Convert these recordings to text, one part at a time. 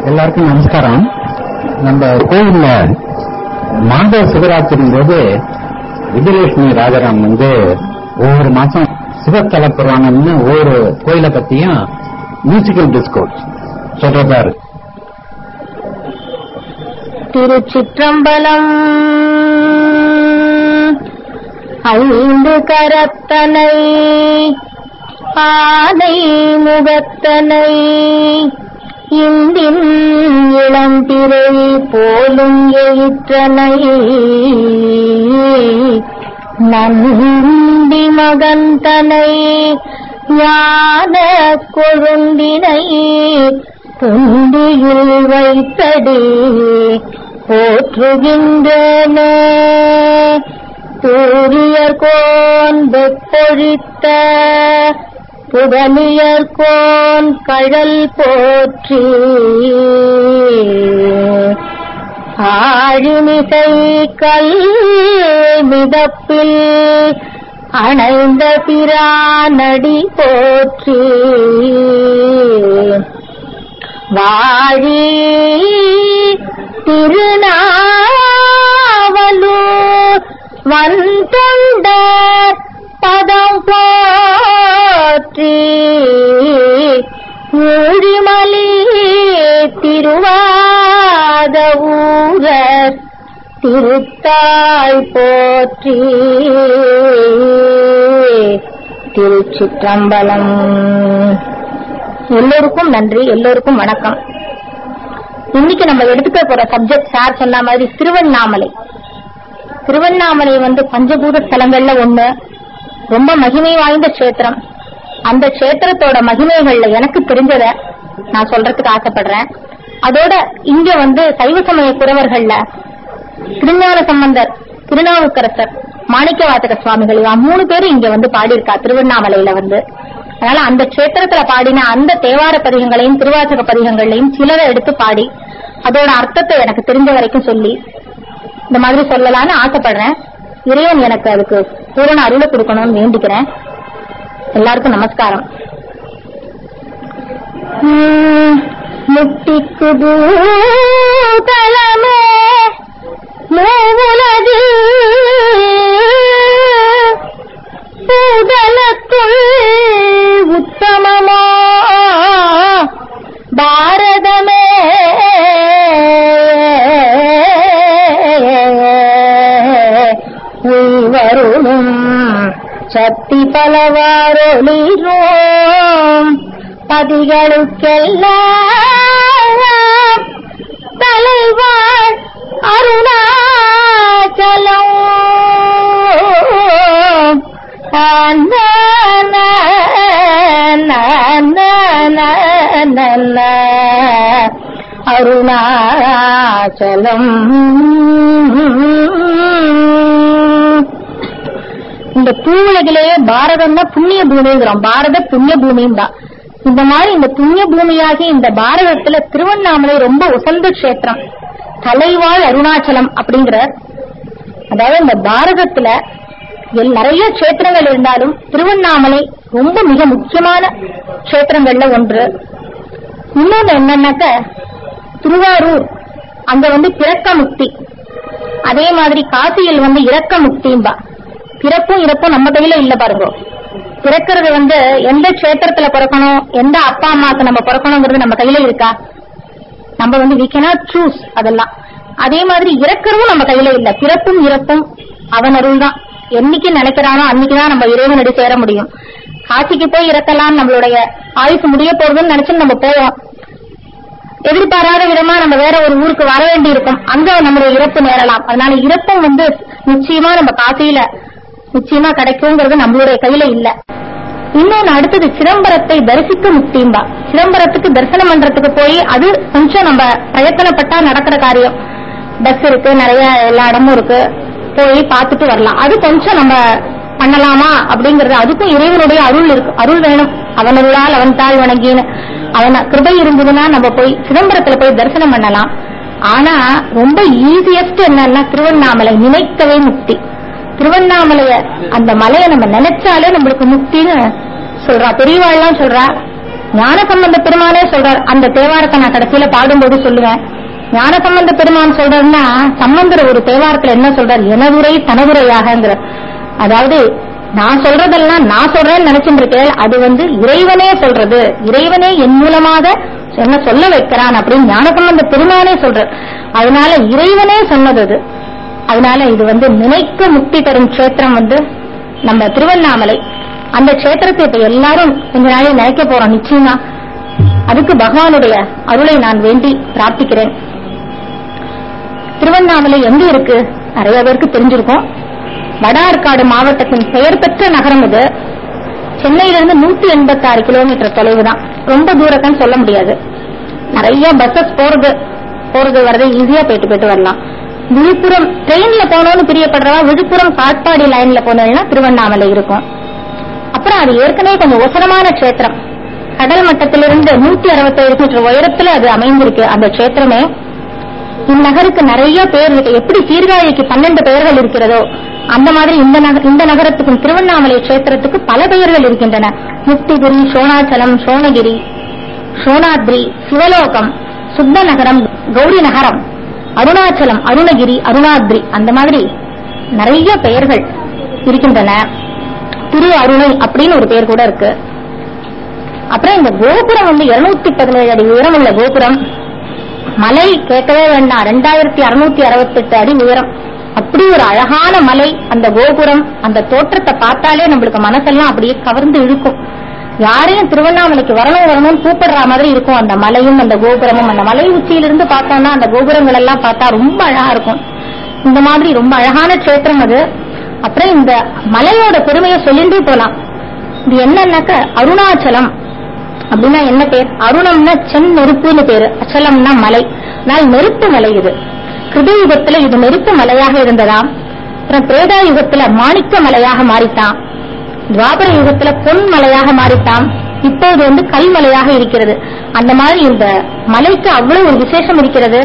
எல்லாருக்கும் நமஸ்காரம் நம்ம கோயில்ல மாத சிவராத்திரியின் போது விஜயலட்சுமி ராஜாராம் வந்து ஒவ்வொரு மாசம் சிவத்தல புராணம்னு ஒவ்வொரு கோயிலை பத்தியும் மியூசிக்கல் டிஸ்கோர்ஸ் சொல்றதா இருக்கு திருச்சிற்றம்பலம் ஐந்து கரத்தனை ஆனை முகத்தனை இந்தின் இளம்பிறை போலும் எயிற்றனை நந்தி மகந்தனை ஞான கொழுந்தினை துண்டியில் வைத்தடி போற்றுகின்றன தூரியர் கோன் வெப்பொழித்த புதலியர் கோன் கழல் போற்றி ஆழிமிசை கல் மிதப்பில் அணைந்த பிரானடி போற்றி வாழி திருநாவலூர் வந்தொண்ட பதம் போற்றி ஊழிமலி திருவாத ஊரர் திருத்தாய் போற்றி திருச்சிற்றம்பலம் எல்லோருக்கும் நன்றி எல்லோருக்கும் வணக்கம் இன்னைக்கு நம்ம எடுத்துக்க போற சப்ஜெக்ட் சார் சொன்ன மாதிரி திருவண்ணாமலை திருவண்ணாமலை வந்து பஞ்சபூத ஸ்தலங்கள்ல ஒண்ணு ரொம்ப மகிமை வாய்ந்த கஷேத்திரம் அந்த கஷேத்திரத்தோட மகிமைகள்ல எனக்கு தெரிஞ்சத நான் சொல்றதுக்கு ஆசைப்படுறேன் அதோட இங்க வந்து சைவ சமய குறவர்கள்ல திருஞான சம்பந்தர் திருநாவுக்கரசர் மாணிக்க வாசக சுவாமிகள் இவன் மூணு பேரும் இங்க வந்து பாடியிருக்கா திருவண்ணாமலையில வந்து அதனால அந்த கஷேத்திரத்துல பாடின அந்த தேவார பதிகங்களையும் திருவாசக பதிகங்களையும் சிலரை எடுத்து பாடி அதோட அர்த்தத்தை எனக்கு தெரிஞ்ச வரைக்கும் சொல்லி இந்த மாதிரி சொல்லலாம்னு ஆசைப்படுறேன் இறைவன் எனக்கு அதுக்கு பூரண அருளை கொடுக்கணும்னு வேண்டிக்கிறேன் எல்லாருக்கும் நமஸ்காரம் உம், முட்டிக்கு பூதலமே மூவுலகில் பூதலத்துள் உத்தமமா பாரதமே உய்வருளும் சக்தி பலவாரொளிரும் பதிகளுக்கெல்லாம் தலைவாழ் அருணாச்சலம் அருணாச்சலம் இந்த பூவுலகிலேயே பாரதம் தான் புண்ணிய பூமிங்கிறோம் பாரத புண்ணிய பூமியும் தான் இந்த மாதிரி இந்த புண்ணிய பூமியாகி இந்த பாரதத்துல திருவண்ணாமலை ரொம்ப உசந்த கஷேத்திரம் தலைவாழ் அருணாச்சலம் அப்படிங்கிற அதாவது இந்த பாரதத்துல எல்- நிறைய கஷேத்திரங்கள் இருந்தாலும் திருவண்ணாமலை ரொம்ப மிக முக்கியமான கஷேத்திரங்கள்ல ஒன்று இன்னொன்னு என்னன்னாக்க திருவாரூர் அங்க வந்து பிறக்க முக்தி அதே மாதிரி காசியில் வந்து இறக்க முக்திம்பா பிறப்பும் இறப்பும் நம்ம கையில இல்ல பாருங்க பிறக்கிறது வந்து எந்த கஷேத்திரத்துல பிறக்கணும் எந்த அப்பா அம்மாக்கு நம்ம பிறக்கணுங்கிறது நம்ம கையில இருக்கா நம்ம வந்து வி cannot சூஸ் அதெல்லாம் அதே மாதிரி இறக்கிறதும் நம்ம கையில இல்ல பிறப்பும் இறப்பும் அவன் அருள் தான் என்னைக்கு நினைக்கிறானோ அன்னைக்குதான் நம்ம இறைவனடி சேர முடியும் காசிக்கு போய் இறக்கலாம் நம்மளுடைய ஆயுசு முடிய போறதுன்னு நினைச்சு நம்ம போவோம் எதிர்பாராத விதமா நம்ம வேற ஒரு ஊருக்கு வர வேண்டி இருக்கும் அங்க நம்மளுடைய இறப்பு நேரலாம் அதனால இறப்பும் வந்து நிச்சயமா நம்ம காசியில நிச்சயமா கிடைக்குங்கிறது நம்மளுடைய கையில இல்ல இன்னொன்னு அடுத்தது சிதம்பரத்தை தரிசிக்க முக்தியும்பா சிதம்பரத்துக்கு தரிசனம் பண்றதுக்கு போய் அது கொஞ்சம் நம்ம பிரயத்தனப்பட்டா நடக்கிற காரியம் பஸ் இருக்கு நிறைய எல்லா இடமும் இருக்கு போய் பார்த்துட்டு வரலாம் அது கொஞ்சம் நம்ம பண்ணலாமா அப்படிங்கறது அதுக்கும் இறைவனுடைய அருள் இருக்கு அருள் வேணும் அவன் அருளால் அவன் தாழ் வணங்கின்னு அவன் கிருபை இருந்ததுன்னா நம்ம போய் சிதம்பரத்துல போய் தரிசனம் பண்ணலாம் ஆனா ரொம்ப ஈஸியஸ்ட் என்னன்னா திருவண்ணாமலை நினைக்கவே முக்தி திருவண்ணாமலைய அந்த மலையை நம்ம நினைச்சாலே நம்மளுக்கு முக்தின்னு சொல்றா பெரியவாள்லாம் சொல்றா ஞானசம்பந்த பெருமானே சொல்றார் அந்த தேவாரத்தை நான் கடைசியில பாடும்போது சொல்லுவேன் ஞானசம்பந்த பெருமான் சொல்றாருன்னா சம்பந்தர் ஒரு தேவாரத்துல என்ன சொல்றார் எனதுரை தனதுரையாகங்கிற அதாவது நான் சொல்றதெல்லாம் நான் சொல்றேன்னு நினைச்சுட்டு இருக்கேன் அது வந்து இறைவனே சொல்றது இறைவனே என் மூலமாக என்ன சொல்ல வைக்கிறான் அப்படின்னு ஞானசம்பந்த பெருமானே சொல்றார் அதனால இறைவனே சொன்னது அது அதனால இது வந்து நினைக்க முக்தி தரும் க்ஷேத்திரம் வந்து நம்ம திருவண்ணாமலை அந்த க்ஷேத்திரத்தை இப்ப எல்லாரும் கொஞ்ச நாளே நினைக்க போறோம் நிச்சயமா அதுக்கு பகவானுடைய அருளை நான் வேண்டி பிரார்த்திக்கிறேன் திருவண்ணாமலை எங்க இருக்கு நிறைய பேருக்கு தெரிஞ்சிருக்கும் வடார்காடு மாவட்டத்தின் பெயர் பெற்ற நகரம் இது சென்னையிலிருந்து நூத்தி எண்பத்தி ஆறு கிலோமீட்டர் தொலைவு தான் ரொம்ப தூரத்துன்னு சொல்ல முடியாது நிறைய பஸ்ஸஸ் போறது போறது வரது ஈஸியா போயிட்டு போயிட்டு வரலாம் விழுப்புரம் ட்ரெயின்ல போனோம்னு பிரியப்படுறவா விழுப்புரம் காட்பாடி லைன்ல போனோம்னா திருவண்ணாமலை இருக்கும் அப்புறம் அது ஏற்கனவே கொஞ்சம் உசரமான க்ஷேத்திரம் கடல் மட்டத்திலிருந்து நூத்தி அறுபத்தேழு மீட்டர் உயரத்துல அது அமைந்திருக்கு அந்த க்ஷேத்திரமே இந்நகருக்கு நிறைய பேர் இருக்கு எப்படி சீர்காழிக்கு பன்னெண்டு பெயர்கள் இருக்கிறதோ அந்த மாதிரி இந்த நக இந்த நகரத்துக்கும் திருவண்ணாமலை கஷேத்திரத்துக்கு பல பெயர்கள் இருக்கின்றன முக்திகிரி சோனாச்சலம் சோனகிரி சோனாத்ரி சிவலோகம் சுத்த நகரம் கௌரி நகரம் அருணாச்சலம் அருணகிரி அருணாத்ரி அந்த மாதிரி நிறைய பெயர்கள் இருக்கின்றன திரு அருணை அப்படின்னு ஒரு பெயர் கூட இருக்கு அப்புறம் இந்த கோபுரம் வந்து இருநூத்தி பதினேழு அடி உயரம் உள்ள கோபுரம் மலை கேட்கவே வேண்டாம் ரெண்டாயிரத்தி அறுநூத்தி அறுபத்தெட்டு அடி உயரம் அப்படி ஒரு அழகான மலை அந்த கோபுரம் அந்த தோற்றத்தை பார்த்தாலே நம்மளுக்கு மனசெல்லாம் அப்படியே கவர்ந்து இழுக்கும் யாரையும் திருவண்ணாமலைக்கு வரணும் வரணும்னு கூப்பிடுற மாதிரி இருக்கும் அந்த மலையும் அந்த கோபுரமும் அந்த மலை உச்சியிலிருந்து பார்த்தோம்னா அந்த கோபுரங்கள் எல்லாம் பார்த்தா ரொம்ப அழகா இருக்கும் இந்த மாதிரி ரொம்ப அழகான க்ஷேத்திரம் அது அப்புறம் இந்த மலையோட பெருமையை சொல்லிட்டே போலாம் இது என்னன்னாக்க அருணாச்சலம் அப்படின்னா என்ன பேர் அருணம்னா சென் நெருப்புன்னு பேரு அச்சலம்னா மலை நான் நெருப்பு மலை இது கிருத யுகத்துல இது நெருப்பு மலையாக இருந்ததாம் அப்புறம் பிரேதா யுகத்துல மாணிக்க மலையாக மாறித்தான் துவாபர யுகத்துல பொன் மலையாக மாறித்தான் இப்போது வந்து கல்மலையாக இருக்கிறது அந்த மாதிரி இந்த மலைக்கு அவ்வளவு ஒரு விசேஷம் இருக்கிறது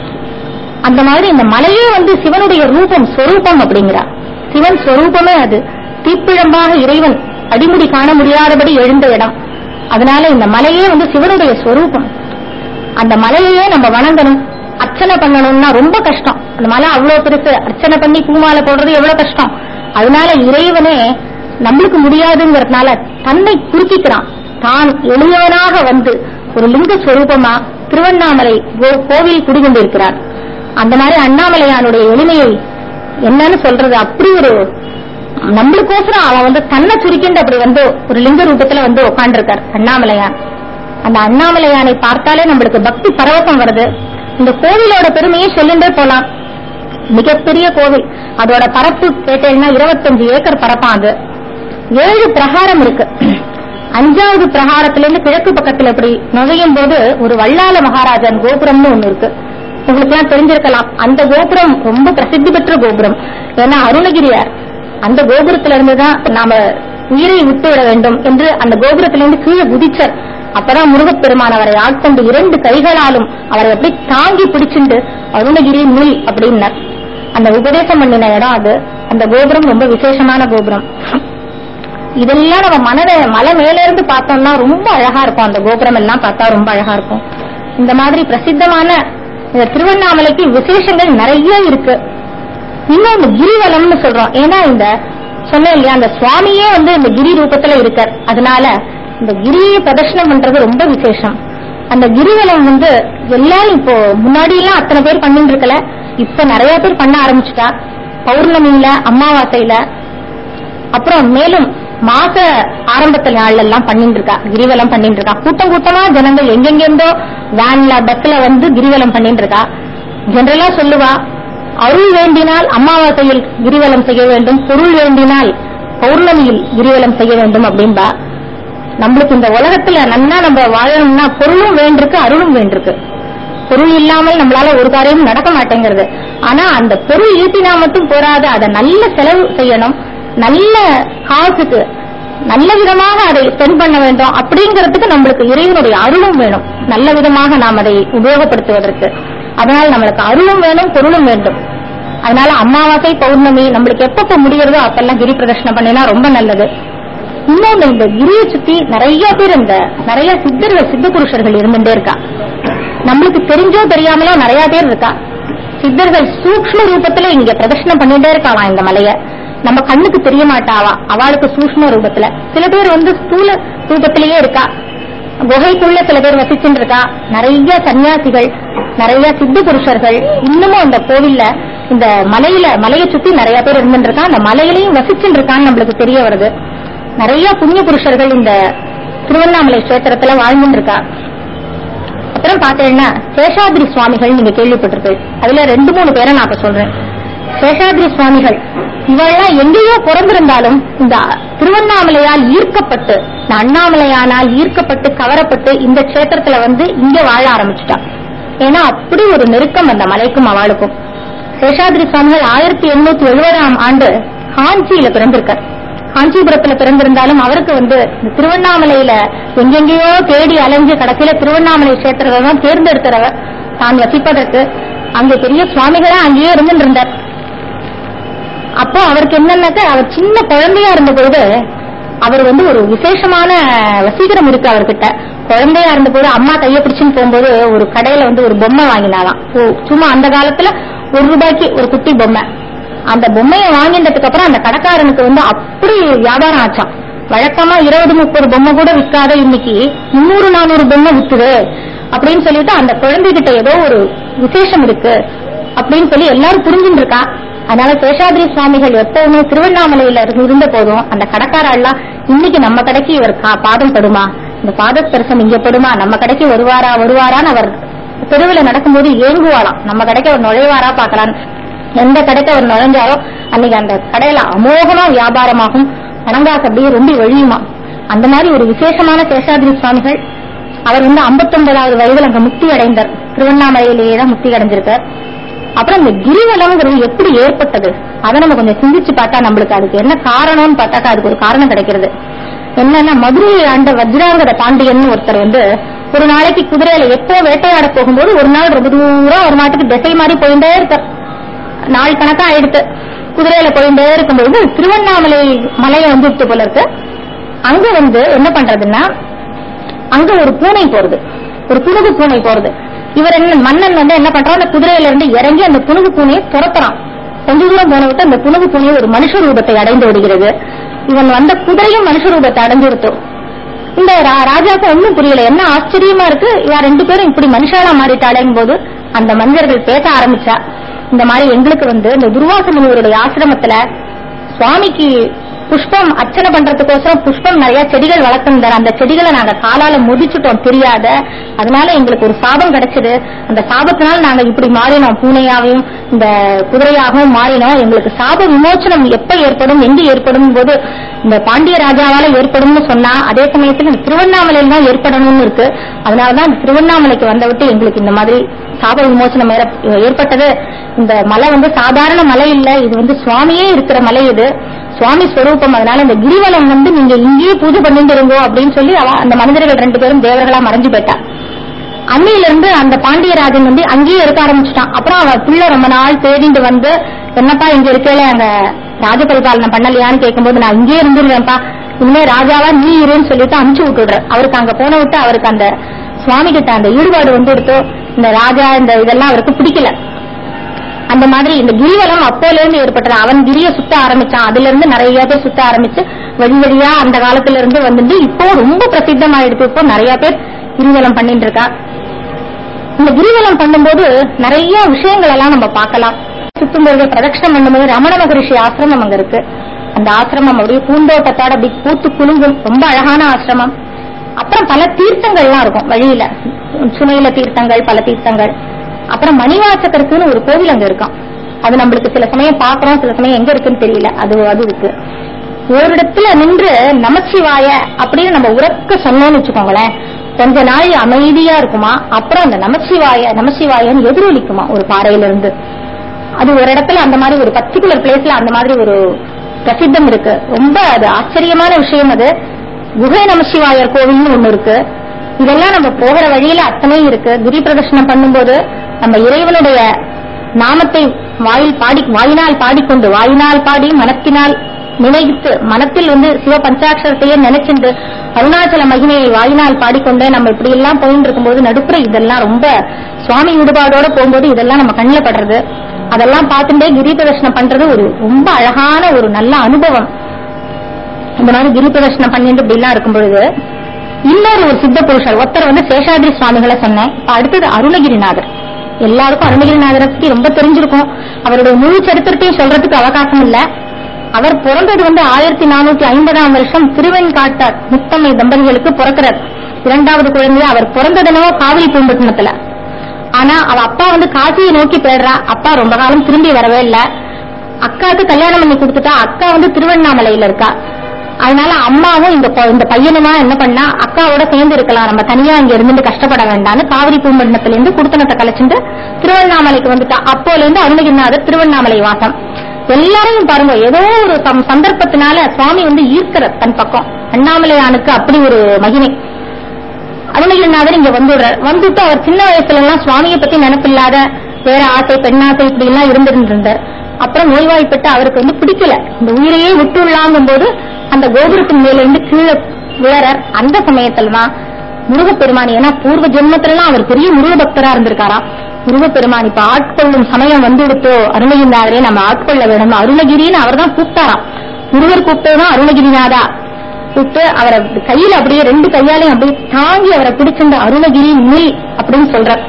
அந்த மாதிரி இந்த மலையே வந்து சிவனுடைய ரூபம் ஸ்வரூபம் அப்படிங்கிறார் சிவன் ஸ்வரூபமே அது தீப்பிழம்பாக இறைவன் அடிமுடி காண முடியாதபடி எழுந்த இடம் அதனால இந்த மலையே வந்து சிவனுடைய ஸ்வரூபம் அந்த மலையையே நம்ம வணங்கணும் அர்ச்சனை பண்ணணும்னா ரொம்ப கஷ்டம் அந்த மலை அவ்வளவு பெருசு அர்ச்சனை பண்ணி பூமாலை போடுறது எவ்வளவு கஷ்டம் அதனால இறைவனே நம்மளுக்கு முடியாதுங்கிறதுனால தன்னை குறுக்கிக்கிறான் தான் எளியவனாக வந்து ஒரு லிங்க ஸ்வரூபமா திருவண்ணாமலை கோ- கோவில் குடிகொண்டிருக்கிறார் அந்த மாதிரி அண்ணாமலையானுடைய எளிமையை என்னன்னு சொல்றது அப்படி ஒரு நம்மளுக்கோசரம் அவன் வந்து தன்னை சுருக்கிண்டு அப்படி வந்து ஒரு லிங்க ரூபத்துல வந்து உட்கார்ந்திருக்கார் அண்ணாமலையான் அந்த அண்ணாமலையானை பார்த்தாலே நம்மளுக்கு பக்தி பரவசம் வருது இந்த கோவிலோட பெருமையை சொல்லிண்டே போலாம் மிகப்பெரிய கோவில் அதோட பரப்பு கேட்டீங்கன்னா இருபத்தஞ்சு ஏக்கர் பரப்பான் அது ஏழு பிரகாரம் இருக்கு அஞ்சாவது பிரகாரத்துல இருந்து கிழக்கு பக்கத்துல இப்படி நுழையும் போது ஒரு வல்லால மகாராஜன் கோபுரம்னு ஒண்ணு இருக்கு உங்களுக்கு எல்லாம் தெரிஞ்சிருக்கலாம் அந்த கோபுரம் ரொம்ப பிரசித்தி பெற்ற கோபுரம் ஏன்னா அருணகிரியார் அந்த கோபுரத்துல இருந்துதான் நாம உயிரை விட்டு விட வேண்டும் என்று அந்த கோபுரத்திலிருந்து கீழே குதிச்சார் அப்பதான் முருகப்பெருமான் அவரை ஆட்கொண்டு இரண்டு கைகளாலும் அவரை அப்படி தாங்கி பிடிச்சிண்டு அருணகிரி முள் அப்படின்னார் அந்த உபதேசம் பண்ணின இடம் அது அந்த கோபுரம் ரொம்ப விசேஷமான கோபுரம் இதெல்லாம் நம்ம மனதை மலை மேல இருந்து பார்த்தோம்னா ரொம்ப அழகா இருக்கும் அந்த கோபுரம் எல்லாம் பார்த்தா ரொம்ப அழகா இருக்கும் இந்த மாதிரி பிரசித்தமான இந்த திருவண்ணாமலைக்கு விசேஷங்கள் நிறைய இருக்கு இன்னும் இந்த கிரிவலம்னு சொல்றோம் ஏன்னா இந்த சொன்னேன் இல்லையா அந்த சுவாமியே வந்து இந்த கிரி ரூபத்துல இருக்கார் அதனால இந்த கிரியை பிரதர்ஷனம் பண்றது ரொம்ப விசேஷம் அந்த கிரிவலம் வந்து எல்லாரும் இப்போ முன்னாடி எல்லாம் அத்தனை பேர் பண்ணிட்டு இருக்கல இப்ப நிறைய பேர் பண்ண ஆரம்பிச்சுட்டா பௌர்ணமியில அமாவாசையில அப்புறம் மேலும் மாச ஆரம்பத்துல நாள்ல எல்லாம் பண்ணிட்டு இருக்கா கிரிவலம் பண்ணிட்டு இருக்கா கூட்டம் கூட்டமா ஜனங்கள் எங்கெங்கிருந்தோ வேன்ல பஸ்ல வந்து கிரிவலம் பண்ணிட்டு இருக்கா ஜெனரலா சொல்லுவா அருள் வேண்டினால் அமாவாசையில் கிரிவலம் செய்ய வேண்டும் பொருள் வேண்டினால் பௌர்ணமியில் கிரிவலம் செய்ய வேண்டும் அப்படின்பா நம்மளுக்கு இந்த உலகத்துல நன்னா நம்ம வாழணும்னா பொருளும் வேண்டிருக்கு அருளும் வேண்டிருக்கு பொருள் இல்லாமல் நம்மளால ஒரு காரியமும் நடக்க மாட்டேங்கிறது ஆனா அந்த பொருள் ஈட்டினா மட்டும் போராது அதை நல்ல செலவு செய்யணும் நல்ல காசுக்கு நல்ல விதமாக அதை ஸ்பெண்ட் பண்ண வேண்டும் அப்படிங்கிறதுக்கு நம்மளுக்கு இறைவனுடைய அருளும் வேணும் நல்ல விதமாக நாம் அதை உபயோகப்படுத்துவதற்கு அதனால நம்மளுக்கு அருளும் வேணும் பொருளும் வேண்டும் அதனால அமாவாசை பௌர்ணமி நம்மளுக்கு எப்பப்ப முடியறதோ அப்பெல்லாம் கிரி பிரதர்ஷனம் பண்ணினா ரொம்ப நல்லது இன்னொன்னு இந்த கிரியை சுத்தி நிறைய பேர் இந்த நிறைய சித்தர்கள் சித்த புருஷர்கள் இருந்துட்டே இருக்கா நம்மளுக்கு தெரிஞ்சோ தெரியாமலோ நிறைய பேர் இருக்கா சித்தர்கள் சூக்ஷ்ம ரூபத்துல இங்க பிரதர்ஷனம் பண்ணிட்டே இருக்காளாம் இந்த மலைய நம்ம கண்ணுக்கு தெரிய மாட்டாவா அவளுக்கு சூக்ஷ்ம ரூபத்துல சில பேர் வந்து ஸ்தூல ரூபத்திலேயே இருக்கா குகைக்குள்ள சில பேர் வசிச்சுட்டு இருக்கா நிறைய சன்னியாசிகள் நிறைய சித்த புருஷர்கள் இன்னமும் அந்த கோவில்ல இந்த மலையில மலையை சுத்தி நிறைய பேர் இருந்துட்டு இருக்கா அந்த மலையிலையும் வசிச்சுட்டு இருக்கான்னு நம்மளுக்கு தெரிய வருது நிறைய புண்ணிய புருஷர்கள் இந்த திருவண்ணாமலை கஷேத்திரத்துல வாழ்ந்துட்டு இருக்கா அப்புறம் பாத்தீங்கன்னா சேஷாத்ரி சுவாமிகள் நீங்க கேள்விப்பட்டிருப்பீங்க அதுல ரெண்டு மூணு பேரை நான் இப்ப சொல்றேன் சேஷாத்ரி சுவாமிகள் இவெல்லாம் எங்கேயோ பிறந்திருந்தாலும் இந்த திருவண்ணாமலையால் ஈர்க்கப்பட்டு இந்த அண்ணாமலையானால் ஈர்க்கப்பட்டு கவரப்பட்டு இந்த க்ஷேத்திரத்துல வந்து இங்க வாழ ஆரம்பிச்சுட்டா ஏன்னா அப்படி ஒரு நெருக்கம் அந்த மலைக்கும் அவளுக்கும் சேஷாத்ரி சுவாமிகள் ஆயிரத்தி எண்ணூத்தி எழுபதாம் ஆண்டு காஞ்சியில பிறந்திருக்கார் காஞ்சிபுரத்துல பிறந்திருந்தாலும் அவருக்கு வந்து இந்த திருவண்ணாமலையில எங்கெங்கேயோ தேடி அலைஞ்சு கடைசியில திருவண்ணாமலை கஷேத்திரத்தை தான் தேர்ந்தெடுக்கிறவர் தான் வசிப்பதற்கு அங்க பெரிய சுவாமிகளா அங்கேயே இருந்துட்டு இருந்தார் அப்போ அவருக்கு என்னன்னாக்க அவர் சின்ன குழந்தையா இருந்த பொழுது அவர் வந்து ஒரு விசேஷமான வசீகரம் இருக்கு அவர்கிட்ட குழந்தையா இருந்த போது அம்மா கையை பிடிச்சுன்னு போகும்போது ஒரு கடையில வந்து ஒரு பொம்மை வாங்கினாலாம் ஓ, சும்மா அந்த காலத்துல ஒரு ரூபாய்க்கு ஒரு குட்டி பொம்மை அந்த பொம்மையை வாங்கினதுக்கு அப்புறம் அந்த கடைக்காரனுக்கு வந்து அப்படி வியாபாரம் ஆச்சாம் வழக்கமா இருபது முப்பது பொம்மை கூட விற்காத இன்னைக்கு முன்னூறு நானூறு பொம்மை வித்துது அப்படின்னு சொல்லிட்டு அந்த குழந்தைகிட்ட ஏதோ ஒரு விசேஷம் இருக்கு அப்படின்னு சொல்லி எல்லாரும் புரிஞ்சுட்டு இருக்கா அதனால சேஷாதிரி சுவாமிகள் எப்பவுமே திருவண்ணாமலையில இருந்து- இருந்த போதும் அந்த கடைக்காரெல்லாம் இன்னைக்கு நம்ம கடைக்கு இவர் கா- பாதம் படுமா இந்த பாத ஸ்பர்சம் இங்க படுமா நம்ம கடைக்கு வருவாரா வருவாரான்னு அவர் தெருவில் நடக்கும்போது ஏங்குவாளாம் நம்ம கடைக்கு அவர் நுழைவாரா பார்க்கலான்னு எந்த கடைக்கு அவர் நுழைஞ்சாரோ அன்னைக்கு அந்த கடையில அமோகமா வியாபாரமாகும் பணங்காசு அப்படியே ரொம்ப வழியுமா அந்த மாதிரி ஒரு விசேஷமான சேஷாதிரி சுவாமிகள் அவர் வந்து 59வது வயதுல அங்க முக்தி அடைந்தார் திருவண்ணாமலையிலேயே தான் முக்தி அடைஞ்சிருக்கார் அப்புறம் இந்த கிரிவலம்ங்கிறது எப்படி ஏற்பட்டது அதை நம்ம கொஞ்சம் சிந்திச்சு பார்த்தா நம்மளுக்கு அதுக்கு என்ன காரணம்னு பார்த்தாக்கா அதுக்கு ஒரு காரணம் கிடைக்கிறது என்னன்னா மதுரையை ஆண்ட வஜ்ராங்கத பாண்டியன் ஒருத்தர் வந்து ஒரு நாளைக்கு குதிரையில எப்போ வேட்டையாட போகும்போது ஒரு நாள் ரொம்ப தூரம் ஒரு நாட்டுக்கு திசை மாதிரி போயிட்டே இருக்கார் நாள் கணக்கா ஆயிடுத்து குதிரையில போயிட்டே இருக்கும்போது திருவண்ணாமலை மலையை வந்து விட்டு போல இருக்கு அங்க வந்து என்ன பண்றதுன்னா அங்க ஒரு பூனை போறது ஒரு புனுகு பூனை போறது இவர் என்ன மன்னன் வந்து என்ன பண்றான் அந்த குதிரையில இருந்து இறங்கி அந்த புனுகு பூனையை துரத்துறான் கொஞ்ச தூரம் போன விட்டு அந்த புனுகு பூனை ஒரு மனுஷ ரூபத்தை அடைந்து விடுகிறது இவன் வந்த குதிரையும் மனுஷ ரூபத்தை அடைஞ்சிருத்தோம் இந்த ரா- ராஜாவுக்கு ஒண்ணும் புரியல என்ன ஆச்சரியமா இருக்கு இவன் ரெண்டு பேரும் இப்படி மனுஷாலா மாறிட்டாளேங்கும் போது அந்த மனிதர்கள் பேச ஆரம்பிச்சா இந்த மாதிரி எங்களுக்கு வந்து இந்த துர்வாச முனிவருடைய ஆசிரமத்துல சுவாமிக்கு புஷ்பம் அர்ச்சனை பண்றதுக்கோசரம் புஷ்பம் நிறைய செடிகள் வளர்த்திருந்தார் அந்த செடிகளை நாங்க காலால முதிச்சுட்டோம் தெரியாத அதனால எங்களுக்கு ஒரு சாபம் கிடைச்சது அந்த சாபத்தினால நாங்க இப்படி மாறினோம் பூனையாவையும் இந்த குதிரையாகவும் மாறினோம் எங்களுக்கு சாப விமோச்சனம் எப்ப ஏற்படும் எங்க ஏற்படும் போது இந்த பாண்டிய ராஜாவால ஏற்படும்னு சொன்னா அதே சமயத்துல இந்த திருவண்ணாமலையில் தான் ஏற்படணும்னு இருக்கு அதனாலதான் இந்த திருவண்ணாமலைக்கு வந்த விட்டு எங்களுக்கு இந்த மாதிரி சாப விமோசனம் ஏற- ஏற்பட்டது இந்த மலை வந்து சாதாரண மலை இல்ல இது வந்து சுவாமியே இருக்கிற மலை இது சுவாமி ஸ்வரூபம் அதனால இந்த கிரிவலம் வந்து நீங்க இங்கேயே பூஜை பண்ணிட்டு இருங்கோ அப்படின்னு சொல்லி அவ அந்த மனிதர்கள் ரெண்டு பேரும் தேவர்களா மறைஞ்சு போயிட்டா அன்னையில இருந்து அந்த பாண்டியராஜன் வந்து அங்கேயே இருக்க ஆரம்பிச்சுட்டான் அப்புறம் அவ பிள்ளை ரொம்ப நாள் தேடிட்டு வந்து என்னப்பா இங்க இருக்கல அங்க ராஜபரிபாலனை பண்ணலையான்னு கேட்கும்போது நான் இங்கேயே இருந்துருவேன்ப்பா இனிமே ராஜாவா நீ இருன்னு சொல்லிட்டு அனுப்பிச்சு விட்டுடுற அவருக்கு அங்க போன விட்டு அவருக்கு அந்த சுவாமி கிட்ட அந்த ஈடுபாடு வந்து எடுத்தோ இந்த ராஜா இந்த இதெல்லாம் அவருக்கு பிடிக்கல அந்த மாதிரி இந்த கிரிவலம் அப்போல இருந்து ஏற்பட்டது அவன் கிரிய சுத்த ஆரம்பிச்சான் அதுல இருந்து நிறைய பேர் சுத்த ஆரம்பிச்சு வழி வழியா அந்த காலத்துல இருந்து வந்துட்டு இப்போ ரொம்ப பிரசித்தமாயிடுச்சு இப்போ நிறைய பேர் கிரிவலம் பண்ணிட்டு இருக்கா இந்த கிரிவலம் பண்ணும்போது நிறைய விஷயங்கள் எல்லாம் நம்ம பார்க்கலாம் சுத்தும்போது பிரதட்சணம் பண்ணும்போது ரமண மகரிஷி ஆசிரமம் அங்க இருக்கு அந்த ஆசிரமம் அப்படியே பூந்தோட்டத்தோட அப்படி பூத்து குலுங்கும் ரொம்ப அழகான ஆசிரமம் அப்புறம் பல தீர்த்தங்கள்லாம் இருக்கும் வழியில சுனையில தீர்த்தங்கள் பல தீர்த்தங்கள் அப்புறம் மணிவாசகருக்குன்னு ஒரு கோவில் அங்க இருக்கும் அது நம்மளுக்கு சில சமயம் பாக்குறோம் சில சமயம் எங்க இருக்குன்னு தெரியல அது அது இருக்கு ஒரு இடத்துல நின்று நமச்சிவாய அப்படின்னு நம்ம உறக்க சொன்னோம்னு வச்சுக்கோங்களேன் கொஞ்ச நாள் அமைதியா இருக்குமா அப்புறம் அந்த நமச்சிவாய நமச்சிவாயன்னு எதிரொலிக்குமா ஒரு பாறையில இருந்து அது ஒரு இடத்துல அந்த மாதிரி ஒரு பர்டிகுலர் பிளேஸ்ல அந்த மாதிரி ஒரு பிரசித்தம் இருக்கு ரொம்ப அது ஆச்சரியமான விஷயம் அது குகை நமசிவாயர் கோவில்னு ஒண்ணு இருக்கு இதெல்லாம் நம்ம போகிற வழியில அத்தனையும் இருக்கு கிரி பிரதர்ஷனம் பண்ணும்போது நம்ம இறைவனுடைய நாமத்தை வாயில் பாடி வாயினால் பாடிக்கொண்டு வாயினால் பாடி மனத்தினால் நினைத்து மனத்தில் வந்து சிவ பஞ்சாட்சரத்தையே நினைச்சிட்டு அருணாச்சல மகிமையை வாயினால் பாடிக்கொண்டே நம்ம இப்படி எல்லாம் போயிட்டு இருக்கும்போது நடுப்புற இதெல்லாம் ரொம்ப சுவாமி ஈடுபாடோட போகும்போது இதெல்லாம் நம்ம கண்ணில் படுறது அதெல்லாம் பார்த்துட்டே கிரி பிரதர்ஷனம் பண்றது ஒரு ரொம்ப அழகான ஒரு நல்ல அனுபவம் இந்த மாதிரி கிரி பிரதர்ஷனம் பண்ணிட்டு இப்படி எல்லாம் இருக்கும் பொழுது இன்னொரு ஒரு சித்த புருஷர் ஒருத்தர் வந்து சேஷாதிரி சுவாமிகளை சொன்னேன் இப்ப அடுத்தது அருணகிரிநாதர் எல்லாருக்கும் அருணகிரிநாதரை பத்தி ரொம்ப தெரிஞ்சிருக்கும் அவருடைய முழு சரித்திரத்தையும் சொல்றதுக்கு அவகாசம் இல்ல அவர் பிறந்தது வந்து ஆயிரத்தி நானூத்தி ஐம்பதாம் வருஷம் திருவெண்காட்டார் முத்தம்மை தம்பதிகளுக்கு பிறக்கிறார் இரண்டாவது குழந்தைய அவர் பிறந்ததுனோ காவிரி பூம்பட்டினத்துல ஆனா அவ அப்பா வந்து காசியை நோக்கி போயிடுறா அப்பா ரொம்ப காலம் திரும்பி வரவே இல்ல அக்காவுக்கு கல்யாணம் பண்ணி கொடுத்துட்டா அக்கா வந்து திருவண்ணாமலையில இருக்கா அதனால அம்மாவும் இந்த பொ- இந்த பையனுமா என்ன பண்ணா அக்காவோட சேர்ந்து இருக்கலாம் நம்ம தனியா இங்க இருந்து கஷ்டப்பட வேண்டாம்னு காவிரி பூம்பட்டினத்துல இருந்து குடுத்தனத்தை கலைச்சிட்டு திருவண்ணாமலைக்கு வந்துட்டா அப்போல இருந்து அருணகிரிநாதர் திருவண்ணாமலை வாசம் எல்லாரையும் பாருங்க ஏதோ ஒரு சம்- சந்தர்ப்பத்தினால சுவாமி வந்து ஈர்க்கிற தன் பக்கம் அண்ணாமலையானுக்கு அப்படி ஒரு மகிமை அருணகிரிநாதர் இங்க வந்துடுறார் வந்துட்டு அவர் சின்ன வயசுல எல்லாம் சுவாமியை பத்தி நினைப்பில்லாத வேற ஆசை பெண்ணாசை இப்படி எல்லாம் இருந்துட்டு இருந்தார் அப்புறம் நோய்வாய்ப்பட்டு அவருக்கு வந்து பிடிக்கல இந்த உயிரையே விட்டுள்ளாங்கும் போது அந்த கோபுரத்தின் மேல இருந்து கீழே விழறார் அந்த சமயத்துல தான் முருகப்பெருமான் ஏன்னா பூர்வ ஜென்மத்திலாம் அவர் பெரிய முருக பக்தரா இருந்திருக்காராம் முருகப்பெருமான் இப்ப ஆட்கொள்ளும் சமயம் வந்து விட்டோ அருணகிரிநாதரே நம்ம ஆட்கொள்ள வேணும் அருணகிரின்னு அவர் தான் கூப்பிட்டாராம் முருகர் கூப்பிட்டதுதான் அருணகிரிநாதா கூப்பிட்டு அவரை கையில அப்படியே ரெண்டு கையாலையும் அப்படியே தாங்கி அவரை பிடிச்சிருந்த அருணகிரி நில் அப்படின்னு சொல்றார்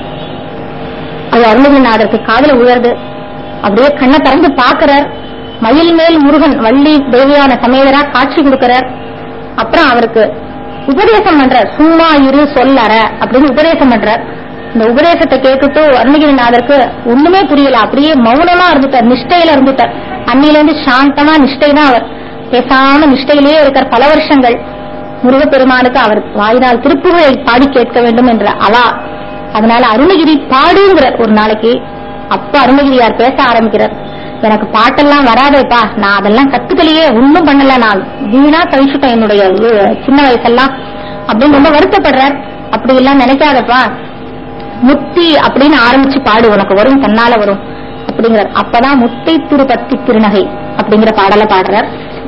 அது அருணகிரிநாதருக்கு காதுல உயர்து அப்படியே கண்ணை திறந்து பாக்குறார் மயில் மேல் முருகன் வள்ளி தேவியான சமேதரா காட்சி கொடுக்கிறார் அப்புறம் அவருக்கு உபதேசம் பண்றார் சும்மா இரு சொல்லற அப்படின்னு உபதேசம் பண்றார் இந்த உபதேசத்தை கேட்டுட்டு அருணகிரிநாதருக்கு ஒண்ணுமே புரியல அப்படியே மௌனமா இருந்துட்டார் நிஷ்டையில இருந்துட்டார் அன்னில இருந்து சாந்தமா நிஷ்டை தான் அவர் பேசாம நிஷ்டையிலேயே இருக்கார் பல வருஷங்கள் முருகப்பெருமானுக்கு அவர் வாயினால் திருப்புகழை பாடி கேட்க வேண்டும் என்ற அவா அதனால அருணகிரி பாடுங்கிற ஒரு நாளைக்கு அப்ப அருணகிரியார் பேச ஆரம்பிக்கிறார் எனக்கு பாட்டெல்லாம் வராதேப்பா நான் அதெல்லாம் கத்துக்கலையே ஒண்ணும் பண்ணல நான் வீணா கழிச்சுட்டேன் என்னுடைய அஹ், சின்ன வயசெல்லாம் அப்படின்னு ரொம்ப வருத்தப்படுறார் அப்படி எல்லாம் நினைக்காதப்பா முத்தி அப்படின்னு ஆரம்பிச்சு பாடு உனக்கு வரும் தன்னால வரும் அப்படிங்கிறார் அப்பதான் முத்தை திருப்பத்தி திருநகை அப்படிங்கிற பாடலை பாடுறார்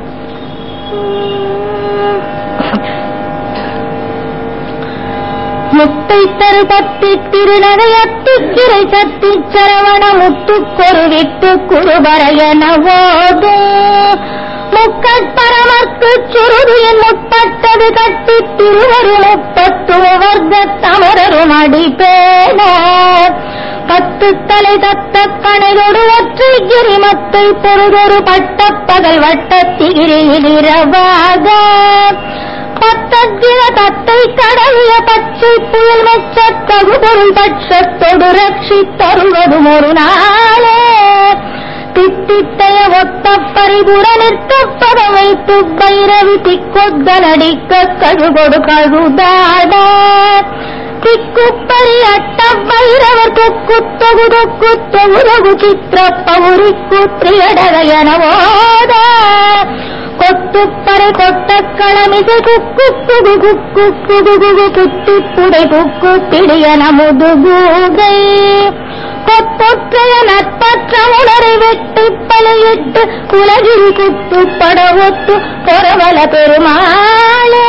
முத்தை தருபத்தி திருநகையத்தி சிறை சத்தி சரவண முத்துக்கொரு விட்டு குருபரையன ஓதும் முக்கட்பரமர்க்கு சுருதியின் முற்பட்டது கட்டி திருவரு முப்பத்து வர்க்க தமரரும் அடிப்பேனார் பத்து தலை தத்த கணைதொடு ஒற்றை கிரிமத்தை பொருதொரு பட்ட பகல் வட்டத்திகிரியில் இரவாக பத்தத்தில தத்தை கடவிய பச்சை புயல் மெச்ச தகுபொருள் பட்சத்தொடு ரட்சி தருவதும் ஒரு நாளே தித்தித்தைய ஒத்த பரிபுர நிற்க பதம் வைத்து பைரவி திக்கொத்தலடிக்க கழுகொடு கழுதாட திக்குப்பரி அட்ட பைரவர் கொக்கு தொகு தொக்கு தொகுரகு சித்திர பவுரி குத்திரியடகையனவோத கொத்துப்பறை கொட்ட களமிசை குக்கு குகு குக்கு குகு குகு குத்தி புடை புக்கு பிடியன முதுகூகை கொத்தொற்றைய நட்பற்ற உணரை வெட்டி பலையிட்டு உலகில் குத்து படவொத்து பொறவல பெருமாளே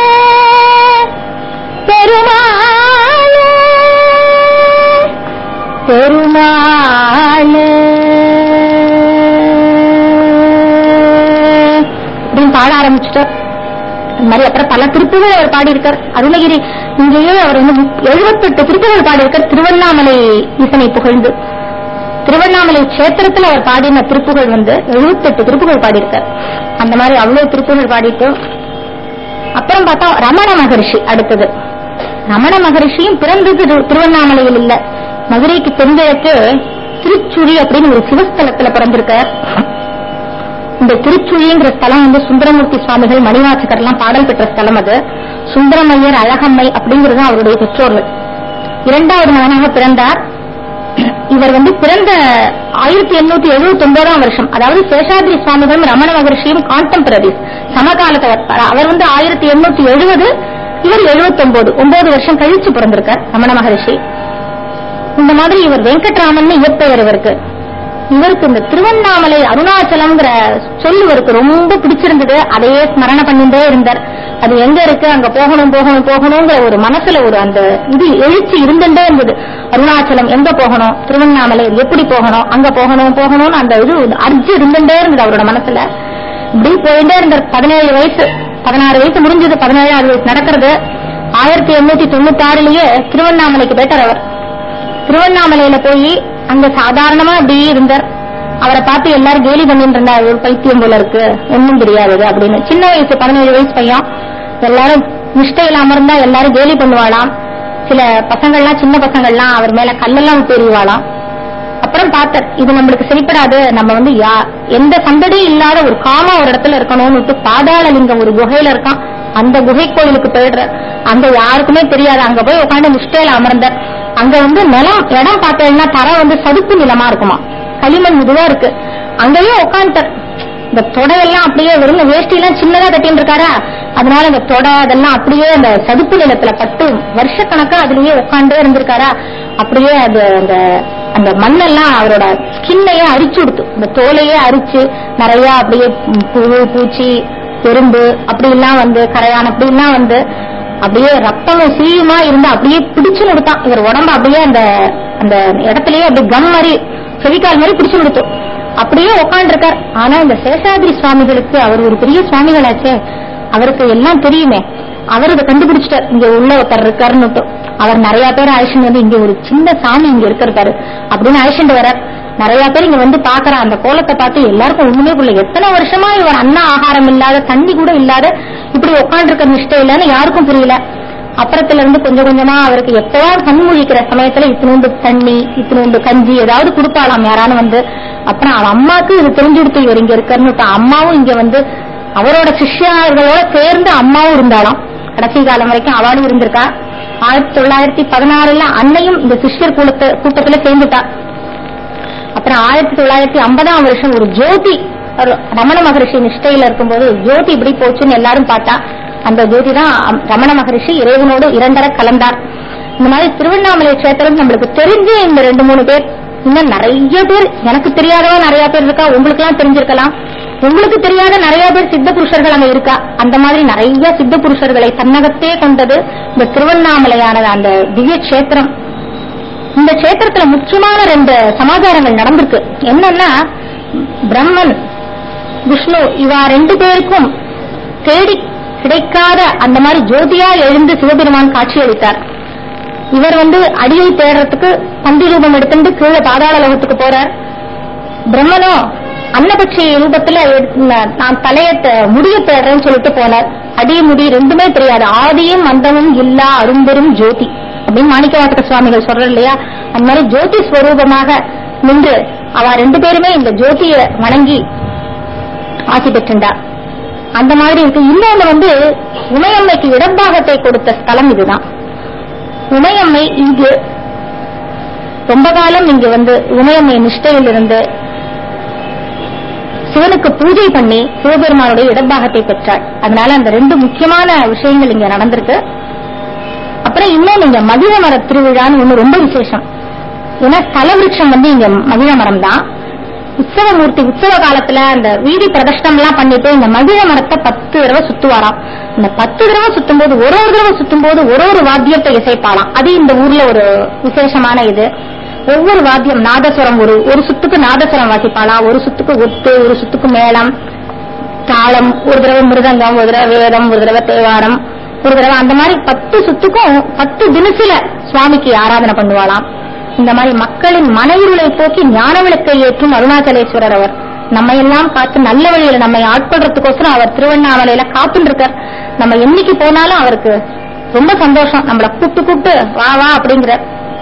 பெருமாளே பெருமாளே அப்படின்னு பாட ஆரம்பிச்சுட்டார் இந்த மாதிரி அப்புறம் பல திருப்புகள் அவர் பாடியிருக்கார் அருணகிரி இங்கேயே அவர் வந்து எழுபத்தெட்டு திருப்புகள் பாடியிருக்கார் திருவண்ணாமலை ஈசனை புகழ்ந்து திருவண்ணாமலை கஷேத்திரத்துல அவர் பாடின திருப்புகள் வந்து எழுபத்தெட்டு திருப்புகள் பாடியிருக்கார் அந்த மாதிரி அவ்வளவு திருப்புகள் பாடிட்டு அப்புறம் பார்த்தா ரமண மகரிஷி அடுத்தது ரமண மகரிஷியும் பிறந்தது திரு- திருவண்ணாமலையில் இல்ல மதுரைக்கு தென்கிழக்கே திருச்சுழி அப்படின்னு ஒரு சிவஸ்தலத்துல பிறந்திருக்கார் இந்த திருச்சுழிங்கிற ஸ்தலம் வந்து சுந்தரமூர்த்தி சுவாமிகள் மணிவாசகர் எல்லாம் பாடல் பெற்ற ஸ்தலம் அது சுந்தரமையர் அழகம்மை அப்படிங்கிறது அவருடைய பெற்றோர்கள் இரண்டாவது மகனாக பிறந்தார் இவர் வந்து பிறந்த ஆயிரத்தி எண்ணூத்தி எழுபத்தி ஒன்பதாம் வருஷம் அதாவது சேஷாத்ரி சுவாமிகளும் ரமண மகர்ஷியும் கான்டெம்பரரிஸ் சமகாலத்தவர் அவர் வந்து ஆயிரத்தி எண்ணூத்தி எழுபது இவர் எழுபத்தி ஒன்பது ஒன்பது வருஷம் கழிச்சு பிறந்திருக்கார் ரமண மகரிஷி இந்த மாதிரி இவர் வெங்கட்ராமன் இயற்பெயர் இவருக்கு இவருக்கு இந்த திருவண்ணாமலை அருணாச்சலம்ங்கிற சொல் இவருக்கு ரொம்ப பிடிச்சிருந்தது அதையே ஸ்மரண பண்ணிட்டே இருந்தார் அது எங்க இருக்கு அங்க போகணும் போகணும் போகணுங்கிற ஒரு மனசுல ஒரு அந்த இது எழுச்சி இருந்துட்டே இருந்தது அருணாச்சலம் எங்க போகணும் திருவண்ணாமலை எப்படி போகணும் அங்க போகணும் போகணும்னு அந்த இது அர்ஜி இருந்துட்டே இருந்தது அவரோட மனசுல இப்படி போயிட்டே இருந்தார் பதினேழு வயசு பதினாறு வயசு முடிஞ்சது பதினேழாவது வயசு நடக்கிறது ஆயிரத்தி எண்ணூத்தி தொண்ணூத்தி ஆறுலயே திருவண்ணாமலைக்கு போயிட்டார் அவர் திருவண்ணாமலையில போய் அங்க சாதாரணமா அப்படியே இருந்தார் அவரை பார்த்து எல்லாரும் கேலி பண்ணிட்டு இருந்தா ஒரு பைத்தியம் போல இருக்கு ஒண்ணும் தெரியாது அப்படின்னு சின்ன வயசு பதினேழு வயசு பையன் எல்லாரும் நிஷ்டையில் அமர்ந்தா எல்லாரும் கேலி பண்ணுவாளாம் சில பசங்கள்லாம் சின்ன பசங்கள்லாம் அவர் மேல கல்லெல்லாம் விட்டு எறிவாளாம் அப்புறம் பார்த்தார் இது நம்மளுக்கு சரிப்படாது நம்ம வந்து யா எந்த சந்தடியும் இல்லாத ஒரு காமா ஒரு இடத்துல இருக்கணும்னு விட்டு பாதாள லிங்கம் ஒரு குகையில இருக்கான் அந்த குகை கோயிலுக்கு போயிடுற அங்க யாருக்குமே தெரியாது அங்க போய் உட்காந்து நிஷ்டையில அமர்ந்தார் அங்க வந்து நிலம் இடம் பார்த்தீங்கன்னா தர வந்து சதுப்பு நிலமா இருக்குமா களிமண் இதுவா இருக்கு அங்கேயும் உட்காந்துட்டார் இந்த தொடையெல்லாம் அப்படியே வெறும் வேஷ்டி எல்லாம் சின்னதா கட்டின்னு இருக்காரா அதனால இந்த தொடை அதெல்லாம் அப்படியே அந்த சதுப்பு நிலத்துல பட்டு வருஷக்கணக்கா அதுலயே உட்காண்டே இருந்திருக்காரா அப்படியே அது அந்த அந்த மண்ணெல்லாம் அவரோட ஸ்கின்னையே அரிச்சு கொடுத்து இந்த தோலையே அரிச்சு நிறைய அப்படியே ம், புழு பூச்சி எறும்பு அப்படி எல்லாம் வந்து கரையான் அப்படி எல்லாம் வந்து அப்படியே ரத்தமும் சீயுமா இருந்து அப்படியே பிடிச்சு நிறுத்தான் இவர் உடம்பு அப்படியே அந்த அந்த இடத்துலயே அப்படியே கம் மாதிரி செவிக்கால் மாதிரி பிடிச்சு நிறுத்தும் அப்படியே உட்காந்துருக்கார் ஆனா இந்த சேஷாதிரி சுவாமிகளுக்கு அவர் ஒரு பெரிய சுவாமிகளாச்சே அவருக்கு எல்லாம் தெரியுமே அவர் இதை கண்டுபிடிச்சிட்டார் இங்க உள்ள ஒருத்தர் இருக்காருன்னு அவர் நிறைய பேர் அழைச்சிட்டு வந்து இங்க ஒரு சின்ன சாமி இங்க இருக்கிறாரு அப்படின்னு அழைச்சிட்டு வர்றார் நிறைய பேர் இங்க வந்து பாக்குற அந்த கோலத்தை பார்த்து எல்லாருக்கும் ஒண்ணுமே புரியல எத்தனை வருஷமா இவர் அன்ன ஆகாரம் இல்லாத தண்ணி கூட இல்லாத இப்படி உட்காந்துருக்க நிஷ்டை இல்லைன்னு யாருக்கும் புரியல அப்புறத்துல இருந்து கொஞ்சம் கொஞ்சமா அவருக்கு எப்பவாவது கண் முழிக்கிற சமயத்துல இத்தினூண்டு தண்ணி இத்தினூண்டு கஞ்சி ஏதாவது கொடுப்பாளாம் யாரானு வந்து அப்புறம் அவன் அம்மாக்கு இது தெரிஞ்சுடுத்து இவர் இங்க இருக்காருன்னு அம்மாவும் இங்க வந்து அவரோட சிஷ்யர்களோட சேர்ந்து அம்மாவும் இருந்தாளாம் கடைசி காலம் வரைக்கும் அவளும் இருந்திருக்கா ஆயிரத்தி தொள்ளாயிரத்தி பதினாறுல அன்னையும் இந்த சிஷ்யர் கூட்டத்தை கூட்டத்துல சேர்ந்துட்டா அப்புறம் ஆயிரத்தி தொள்ளாயிரத்தி ஐம்பதாம் வருஷம் ஒரு ஜோதி ஒரு ரமண மகரிஷி நிஷ்டையில இருக்கும்போது ஜோதி இப்படி போச்சுன்னு எல்லாரும் பார்த்தா அந்த ஜோதி தான் அம்- ரமண மகரிஷி இறைவனோடு இரண்டரை கலந்தார் இந்த மாதிரி திருவண்ணாமலை கஷேத்திரம் நம்மளுக்கு தெரிஞ்ச இந்த ரெண்டு மூணு பேர் இன்னும் நிறைய பேர் எனக்கு தெரியாதவா நிறைய பேர் இருக்கா உங்களுக்கு எல்லாம் தெரிஞ்சிருக்கலாம் உங்களுக்கு தெரியாத நிறைய பேர் சித்த புருஷர்கள் அங்க இருக்கா அந்த மாதிரி நிறைய சித்த புருஷர்களை தன்னகத்தே கொண்டது இந்த திருவண்ணாமலையானது அந்த திவ்ய கஷேத்திரம் இந்த கஷேத்திரத்துல முக்கியமான ரெண்டு சமாச்சாரங்கள் நடந்திருக்கு என்னன்னா பிரம்மன் விஷ்ணு இவா ரெண்டு பேருக்கும் தேடி கிடைக்காத அந்த மாதிரி ஜோதியா எழுந்து சிவபெருமான் காட்சியளித்தார் இவர் வந்து அடியை தேடுறதுக்கு பந்தி ரூபம் எடுத்துட்டு கீழே பாதாள லோகத்துக்கு போறார் பிரம்மனோ அன்னபட்சி ரூபத்துல எடுத்து- நான் தலைய தே- முடிய தேடுறேன்னு சொல்லிட்டு போனார் அடி முடி ரெண்டுமே தெரியாது ஆதியும் அந்தமும் இல்லா அரும்பெரும் ஜோதி அப்படின்னு மாணிக்கவாசக சுவாமிகள் சொல்றார் இல்லையா அந்த மாதிரி ஜோதி ஸ்வரூபமாக நின்று அவ ரெண்டு பேருமே இந்த ஜோதியை வணங்கி ஆசி பெற்றுண்டா அந்த மாதிரி இருக்கு இன்னொன்னு வந்து உமையம்மைக்கு இடப்பாகத்தை கொடுத்த ஸ்தலம் இதுதான் உமையம்மை இங்கு ரொம்ப காலம் இங்கு வந்து உமையம்மை நிஷ்டையில் இருந்து சிவனுக்கு பூஜை பண்ணி சிவபெருமானுடைய இடப்பாகத்தை பெற்றாள் அதனால அந்த ரெண்டு முக்கியமான விஷயங்கள் இங்க நடந்திருக்கு அப்புறம் இன்னும் இங்க மகிழ மர திருவிழான்னு ஒண்ணு ரொம்ப விசேஷம் ஏன்னா ஸ்தலவிருட்சம் வந்து இங்க மகிழ மரம் தான் உற்சவமூர்த்தி உற்சவ காலத்துல அந்த வீதி பிரதர்ஷனம் எல்லாம் பண்ணிட்டு இந்த மகிழ மரத்தை பத்து தடவை சுத்துவாராம் இந்த பத்து தடவை சுத்தும் போது ஒரு ஒரு தடவை சுத்தும் போது ஒரு ஒரு வாத்தியத்தை இசைப்பாளாம் அது இந்த ஊர்ல ஒரு விசேஷமான இது ஒவ்வொரு வாத்தியம் நாதஸ்வரம் ஒரு ஒரு சுத்துக்கு நாதஸ்வரம் வாசிப்பாளா ஒரு சுத்துக்கு ஒத்து ஒரு சுத்துக்கு மேளம் தாளம் ஒரு தடவை மிருதங்கம் ஒரு தடவை வேதம் ஒரு தடவை தேவாரம் ஒரு தடவை அந்த மாதிரி பத்து சுத்துக்கும் பத்து தினசுல சுவாமிக்கு ஆராதனை பண்ணுவாளாம் இந்த மாதிரி மக்களின் மனைவிகளை போக்கி ஞான விளக்கை ஏற்றும் அருணாச்சலேஸ்வரர் அவர் நம்ம எல்லாம் காத்து நல்ல வழியில நம்மை ஆட்கொள்றதுக்கோசரம் அவர் திருவண்ணாமலையில காத்துட்டு இருக்கார் நம்ம என்னைக்கு போனாலும் அவருக்கு ரொம்ப சந்தோஷம் நம்மள கூப்பிட்டு கூப்பிட்டு வா வா அப்படிங்கிற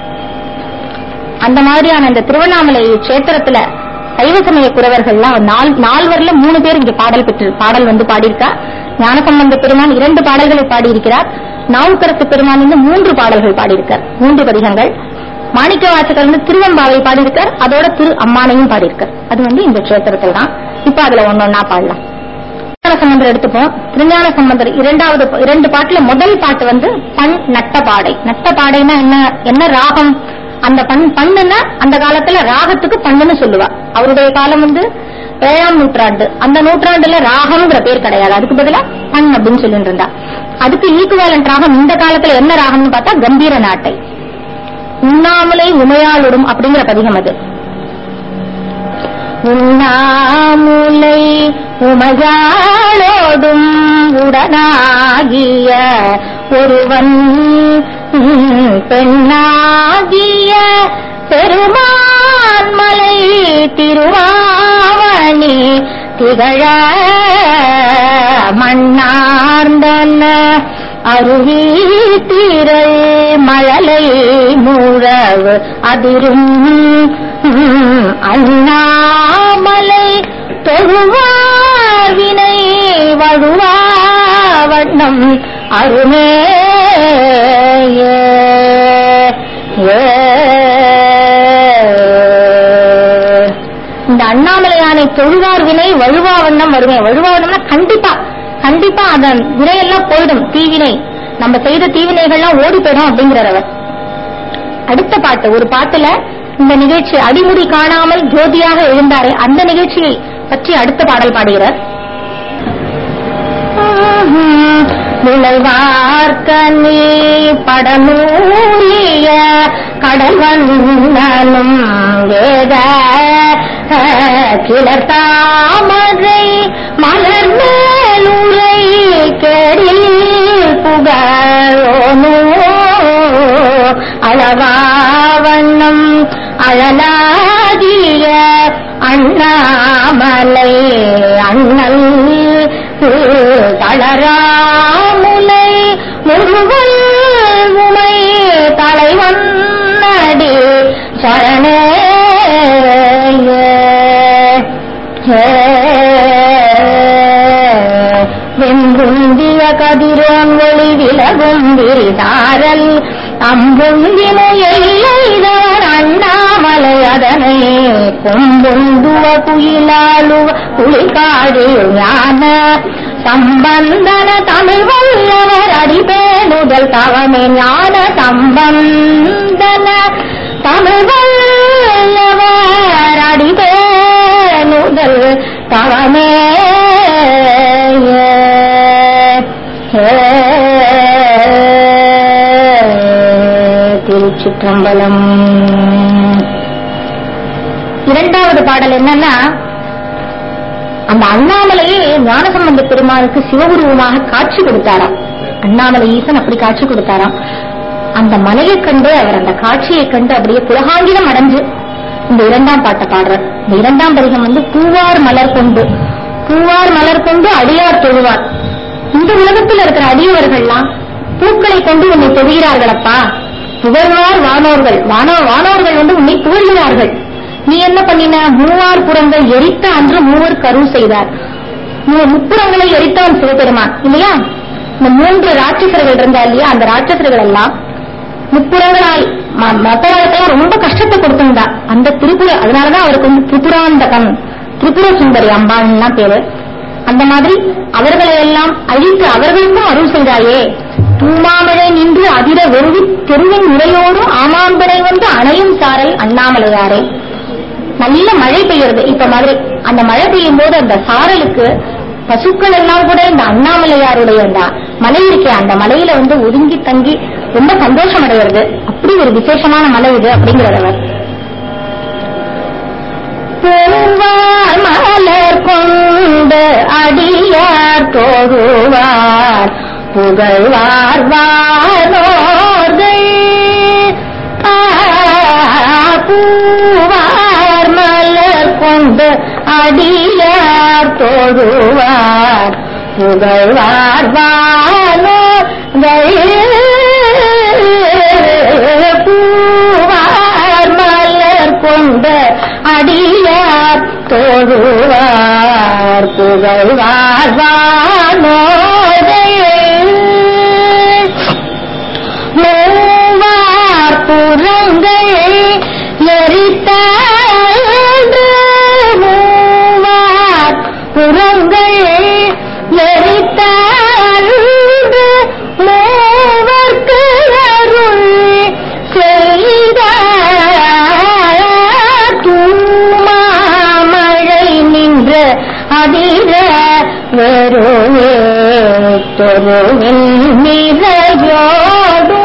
அந்த மாதிரியான இந்த திருவண்ணாமலை கஷேத்திரத்துல சைவ சமய குறவர்கள்லாம் நால் நால்வர்ல மூணு பேர் இங்க பாடல் பெற்று பாடல் வந்து பாடியிருக்கா ஞானசம்பந்த பெருமான் இரண்டு பாடல்களை பாடியிருக்கிறார் நாவுக்கரசு பெருமான் வந்து மூன்று பாடல்கள் பாடியிருக்கார் மூன்று பதிகங்கள் மாணிக்க வாசகர் வந்து திருவம்பாவை பாடியிருக்கார் அதோட திரு அம்மானையும் பாடியிருக்கார் அது வந்து இந்த கஷேத்திரத்தில் தான் இப்ப அதுல ஒன்னொன்னா பாடலாம் திருஞான சம்பந்தர் எடுத்துப்போம் திருஞான சம்பந்தர் இரண்டாவது இரண்டு பாட்டுல முதல் பாட்டு வந்து பண் நட்ட பாடை நட்ட பாடைனா என்ன என்ன ராகம் அந்த பண் பண்ணுன்னா அந்த காலத்துல ராகத்துக்கு பண்ணுன்னு சொல்லுவா அவருடைய காலம் வந்து ஏழாம் நூற்றாண்டு அந்த நூற்றாண்டுல ராகம்ங்கிற பேர் கிடையாது அதுக்கு பதிலா பண் அப்படின்னு சொல்லிட்டு இருந்தா அதுக்கு ஈக்குவலண்ட் ராகம் இந்த காலத்துல என்ன ராகம்னு பார்த்தா கம்பீர நாட்டை உண்ணாமலை உமையாளுடும் அப்படிங்கிற பதிகம் அது உண்ணாமுலை உமையாளோடும் உடனாகிய ஒருவன் உம், பெண்ணாகிய பெருமான்மலை திருவாவணி திகழ மண்ணார்ந்தன அருவி திரள் மழலை முழவு அதிரும் உம், அண்ணாமலை தொழுவாவினை வழுவா வண்ணம் அருமே ஏ, ஏ. இந்த அண்ணாமலையானை தொழுவார் வினை வழுவா வண்ணம் வருமே வழுவா வண்ணம்னா கண்டிப்பா கண்டிப்பா அதன் வினையெல்லாம் போயிடும் தீவினை நம்ம செய்த தீவினைகள்லாம் ஓடி போயிடும் அப்படிங்கிறார் அவர் அடுத்த பாட்டு ஒரு பாட்டுல இந்த நிகழ்ச்சி அடிமுடி காணாமல் ஜோதியாக எழுந்தாரே அந்த நிகழ்ச்சியை பற்றி அடுத்த பாடல் பாடுகிறார் விளைவார்க்கனி படமூலிய கடல்வண்ணனும் வேத கிளர் தாமரை மலர் மேலுரை கேடில் புகழோனோ அளவாவண்ணம் அழலாகிய அண்ணாமலை அண்ணல் தளராமுலை முருகல் உமை தலைவன் நடி சரணே வெங்குந்திய கதிரோன் ஒளி விலகும் விரிதாரல் அம்புந்தினை எல்லைதான் அண்ணாமலை அதனை கொம்புந்துவ குயிலாலுவ குளிகாடு ஞான சம்பந்தன தமிழ் வல்லவர் அடிபேணுதல் தவமே ஞான சம்பந்தன தமிழ் வல்லவர் அடிபேணுதல் தவமே திருச்சிற்றம்பலம் இரண்டாவது பாடல் என்னன்னா அந்த அண்ணாமலையே ஞானசம்பந்த பெருமாளுக்கு சிவகுருவமாக காட்சி கொடுத்தாராம் அண்ணாமலை ஈசன் அப்படி காட்சி கொடுத்தாராம் அந்த மலையை கண்டு அவர் அந்த காட்சியை கண்டு அப்படியே புலகாங்கிதம் அடைஞ்சு இந்த இரண்டாம் பாட்டை பாடுறார் இந்த இரண்டாம் பதிகம் வந்து பூவார் மலர் கொண்டு பூவார் மலர் கொண்டு அடியார் தொழுவார் இந்த உலகத்தில் இருக்கிற அடியவர்கள்லாம் பூக்களை கொண்டு உன்னை தொழுகிறார்களப்பா புகழ்வார் வானோர்கள் வானோ வானோர்கள் வந்து உன்னை புகழ்கிறார்கள் நீ என்ன பண்ணின மூவார் புறங்கள் எரித்த அன்று மூவர் கரு செய்தார் மூ- முப்புறங்களை எரித்தவன் சிவபெருமான் இல்லையா இந்த மூன்று ராட்சசர்கள் இருந்தா இல்லையா அந்த ராட்சசர்கள் எல்லாம் முப்புறங்களால் ம- மத்தவர்களுக்கெல்லாம் ரொம்ப கஷ்டத்தை கொடுத்திருந்தா அந்த திரிபுர அதனாலதான் அவருக்கு வந்து திரிபுராந்தகன் திரிபுர சுந்தரி அம்பாள்லாம் பேரு அந்த மாதிரி அவர்களை எல்லாம் அழித்து அவர்களுக்கும் அருள் செய்தாயே தூமாமழை நின்று அதிர வெறுவி தெருவின் முறையோடு ஆமாம்படை வந்து அணையும் சாரல் அண்ணாமலையாரே நல்ல மழை பெய்யுறது இப்ப மாதிரி அந்த மழை பெய்யும் போது அந்த சாரலுக்கு பசுக்கள் எல்லாம் கூட இந்த அண்ணாமலையாருடைய அந்த மலை இருக்கே அந்த மலையில வந்து ஒதுங்கி தங்கி ரொம்ப சந்தோஷம் அடைகிறது அப்படி ஒரு விசேஷமான மலை இது அப்படிங்கிறவர் பூவார் மலர் கொண்டு அடியார் தோழுவார் புகழ்வார் வானோர்கள் ஆ, பூவார் மலர் கொண்டு அடியார் தோழுவார் புகழ்வார் வானோர்கள் பூவார் மலர் கொண்டு அடியார் தோழுவார் புகழ்வார் வானோர்கள் மூவார் புறங்கள் எரித்தாழ்ந்து மூவார் புறங்கள் எரித்தாழ்ந்து மூவர்க்கு அருள் செய்தார் வெறுவே தொருவில் நிறையோடும்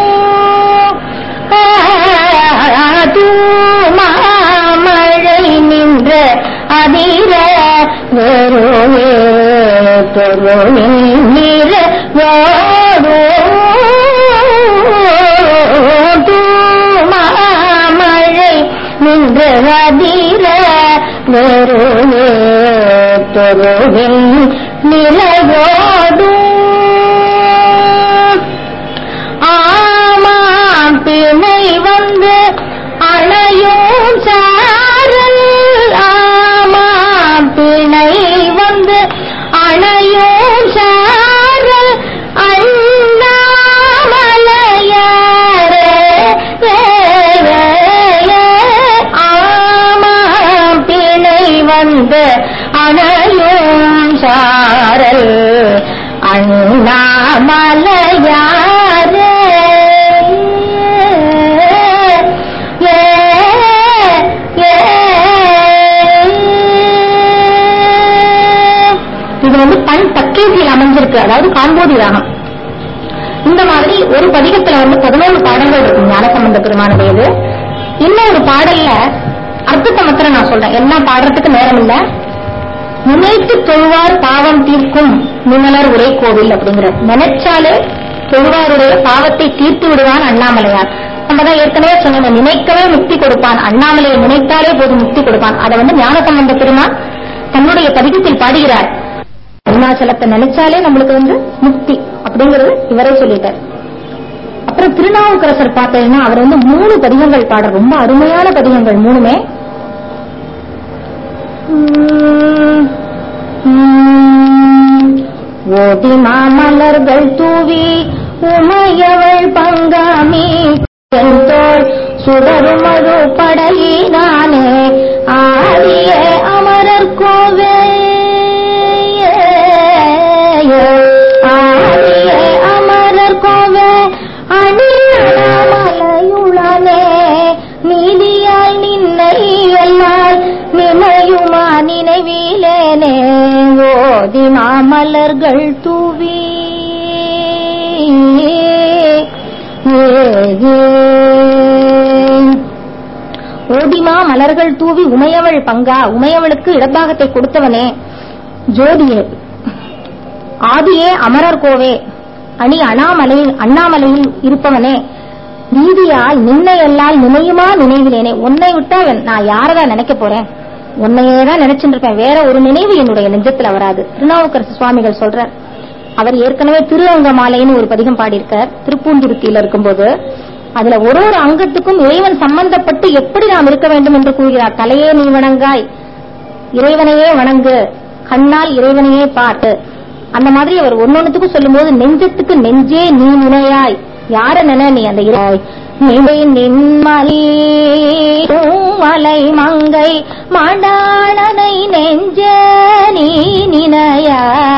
மாமழை நின்ற அதிர வெறுவே தொருவில் நிறையோடும் மாமழை நின்ற அதிர வெறுவே தொருவில் நிலையோடும் ஆமாம் பிணை வந்து அணையும் சாரல் ஆமாம் பிணை வந்து அணையும் சாரல் அண்ணாமலையாரே ஆமாம் பிணை வந்து அணையும் சாரல் அண்ணாமலையாரே ஏ, ஏ. இது வந்து பண் தக்கீசில் அமைஞ்சிருக்கு அதாவது காம்போதி ராகம் இந்த மாதிரி ஒரு பதிகத்துல வந்து பதினோரு பாடல்கள் இருக்கும் ஞானசம்பந்த பெருமானுடையது இன்னொரு பாடல்ல அர்த்தத்தை மாத்திரம் நான் சொல்றேன் எல்லாம் பாடுறதுக்கு நேரம் இல்ல நினைத்து தொழுவார் பாவம் தீர்க்கும் நிமலர் உரை கோவில் அப்படிங்கிற நினைச்சாலே தொழுவாருடைய பாவத்தை தீர்த்து விடுவான் அண்ணாமலையார் நம்ம தான் ஏற்கனவே சொன்னோம் நினைக்கவே முக்தி கொடுப்பான் அண்ணாமலையை நினைத்தாலே போதும் முக்தி கொடுப்பான் அதை வந்து ஞானசம்பந்த பெருமான் தன்னுடைய பதிகத்தில் பாடுகிறார் அருணாச்சலத்தை நினைச்சாலே நம்மளுக்கு வந்து முக்தி அப்படிங்கறது இவரே சொல்லிட்டார் அப்புறம் திருநாவுக்கரசர் பார்த்தீங்கன்னா அவர் வந்து மூணு பதிகங்கள் பாட ரொம்ப அருமையான பதிகங்கள் மூணுமே உம், உம், ஓதி மாமலர்கள் தூவி உமையவள் பங்காமி தோள் சுடரும் மது படையினானே ஆடிய அமரர் கோவே ஆடிய அமரர் கோவே அணிமலையுளனே நீதியால் நின்னை எல்லால் நினையுமா நினைவிலேனே ஓதி மாமலர்கள் தூவி ஓதிமா மலர்கள் தூவி உமையவள் பங்கா உமையவளுக்கு இடப்பாகத்தை கொடுத்தவனே ஜோதியே ஆதியே அமரர் கோவே அணி அண்ணாமலையில் அண்ணாமலையில் இருப்பவனே நீதியால் நின்னை எல்லால் நினையுமா நினைவிலேனே உன்னை விட்டா நான் யாரதான் நினைக்க போறேன் உன்னையே தான் நினைச்சுட்டு இருப்பேன் வேற ஒரு நினைவு என்னுடைய நெஞ்சத்துல வராது திருநாவுக்கரசு சுவாமிகள் சொல்றார் அவர் ஏற்கனவே திரு மாலைன்னு ஒரு பதிகம் பாடியிருக்கார் திருப்பூந்துருத்தியில இருக்கும்போது அதுல ஒரு ஒரு அங்கத்துக்கும் இறைவன் சம்பந்தப்பட்டு எப்படி நாம் இருக்க வேண்டும் என்று கூறுகிறார் தலையே நீ வணங்காய் இறைவனையே வணங்கு கண்ணால் இறைவனையே பாட்டு அந்த மாதிரி அவர் ஒன்னொன்னுத்துக்கும் சொல்லும்போது நெஞ்சத்துக்கு நெஞ்சே நீ நினையாய் யார நினை நீ அந்த இராய் நிலை நின்மலி மலை மங்கை மாண்டாளனை நெஞ்ச நீ நினையாய்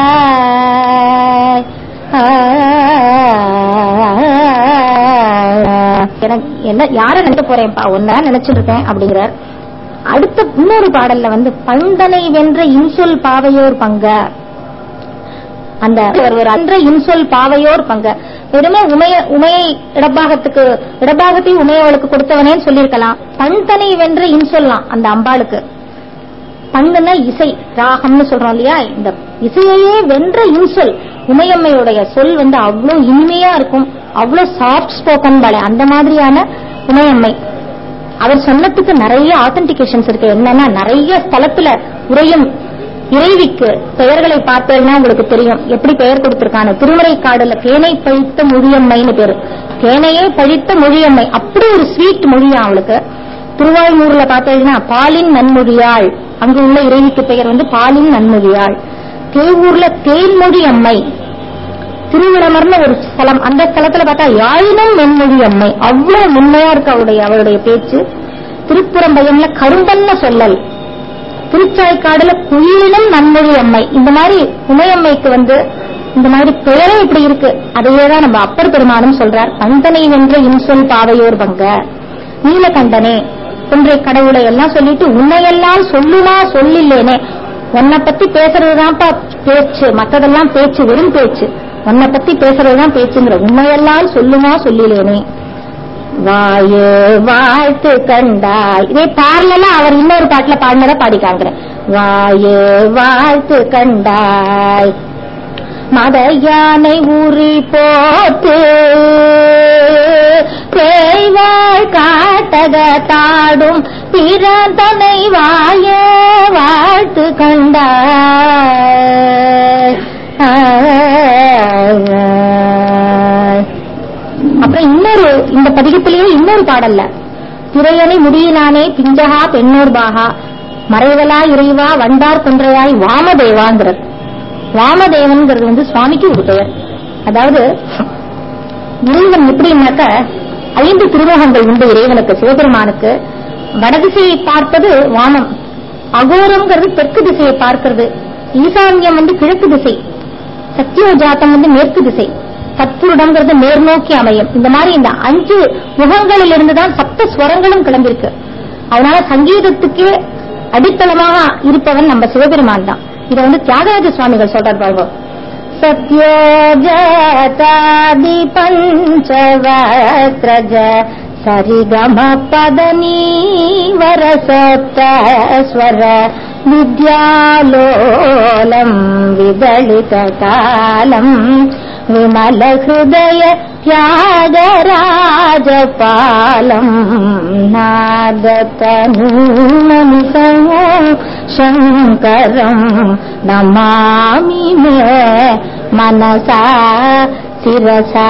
எனக்கு என்ன யார நினைக்க போறேன்ப்பா ஒன்னா நினைச்சிட்டு இருக்கேன் அப்படிங்கிறார் அடுத்த இன்னொரு பாடல்ல வந்து பந்தனை வென்ற இன்சொல் பாவையோர் பங்க அந்த ஒரு அன்ற இன்சொல் பாவையோர் பங்க வெறுமே உமைய உமையை இடபாகத்துக்கு இடபாகத்தை உமையவளுக்கு கொடுத்தவனேன்னு சொல்லியிருக்கலாம் பண்தனை வென்ற இன்சொல்லாம் அந்த அம்பாளுக்கு பங்குன்னா இசை ராகம்னு சொல்றோம் இல்லையா இந்த இசையையே வென்ற இன்சொல் உமையம்மையுடைய சொல் வந்து அவ்வளவு இனிமையா இருக்கும் அவ்வளவு சாஃப்ட் ஸ்போக்கன் பாலே அந்த மாதிரியான உமையம்மை அவர் சொன்னதுக்கு நிறைய ஆத்தன்டிகேஷன்ஸ் இருக்கு என்னன்னா நிறைய ஸ்தலத்துல உரையும் இறைவிக்கு பெயர்களை பார்த்தேன்னா உங்களுக்கு தெரியும் எப்படி பெயர் கொடுத்திருக்காங்க திருமறை காடுல தேனை பழித்த மொழியம்மைன்னு பேரு தேனையே பழித்த மொழியம்மை அப்படி ஒரு ஸ்வீட் மொழியா அவளுக்கு திருவாய்மூர்ல பார்த்தீங்கன்னா பாலின் நன்மொழியாள் அங்கு உள்ள இறைவிக்கு பெயர் வந்து பாலின் நன்மொழியாள் தேவூர்ல தேன்மொழி அம்மை திருவிளமர்னு ஒரு ஸ்தலம் அந்த ஸ்தலத்துல பார்த்தா யாழினும் மென்மொழி அம்மை அவ்வளவு மென்மையா இருக்கு அவருடைய அவருடைய பேச்சு திருப்புறம்பயம்ல கரும்பன்ன சொல்லல் திருச்சாய்க்காடுல குயிலினும் நன்மொழி அம்மை இந்த மாதிரி உமையம்மைக்கு வந்து இந்த மாதிரி பெயரே இப்படி இருக்கு அதையே தான் நம்ம அப்பர் பெருமானும் சொல்றார் பந்தனை வென்ற இன்சொல் பாவையோர் பங்க நீலகண்டனே ஒன்றை கடவுளை எல்லாம் சொல்லிட்டு உன்னையெல்லாம் சொல்லுமா சொல்லில்லேனே உன்னை பத்தி பேசுறதுதான்ப்பா பேச்சு மத்ததெல்லாம் பேச்சு வெறும் பேச்சு உன்னை பத்தி பேசுறதுதான் பேச்சுங்கிற உண்மையெல்லாம் சொல்லுமா சொல்லிலேனே வாயே வாழ்த்து கண்டாய் இதே பார்லலாம் அவர் இன்னொரு பாட்டுல பாடினதை பாடிக்காங்கிறேன் வாயே வாழ்த்து கண்டாய் மத யானை உரி போட்டு பேய்வாள் காட்டக தாடும் பிறந்தனை வாய வாழ்த்து கண்டாய் அப்புறம் இன்னொரு இந்த பதிகத்திலேயே இன்னொரு பாடல்ல திரையணி முடியினானே பிஞ்சகா பெண்ணூர் பாகா மறைவலா இறைவா வண்டார் கொன்றையாய் வாமதேவாங்கிறது வாமதேவன்கிறது வந்து சுவாமிக்கு ஒரு பெயர் அதாவது இறைவன் எப்படின்னாக்க ஐந்து திருமுகங்கள் உண்டு இறைவனுக்கு சிவபெருமானுக்கு வடதிசையை பார்ப்பது வாமம் அகோரம்ங்கிறது தெற்கு திசையை பார்க்கிறது ஈசான்யம் வந்து கிழக்கு திசை சத்தியோஜாத்தம் வந்து மேற்கு திசை தற்புருடங்கிறது நேர்நோக்கி அமையும் இந்த மாதிரி இந்த அஞ்சு முகங்களில் இருந்துதான் சப்த ஸ்வரங்களும் கிளம்பியிருக்கு அதனால சங்கீதத்துக்கே அடித்தளமாக இருப்பவன் நம்ம சிவபெருமான் தான் இதை வந்து தியாகராஜ சுவாமிகள் சொல்றார் பாருங்க சத்யோஜாதி பஞ்சவத்ரஜ சரிகம பதனி வரசப்தஸ்வர வித்யாலோலம் விதளித காலம் விமல ஹிருதய தியாகராஜபாலம் நாதத்தனூனம் சங்கரம் நமாமி மே மனசா சிரசா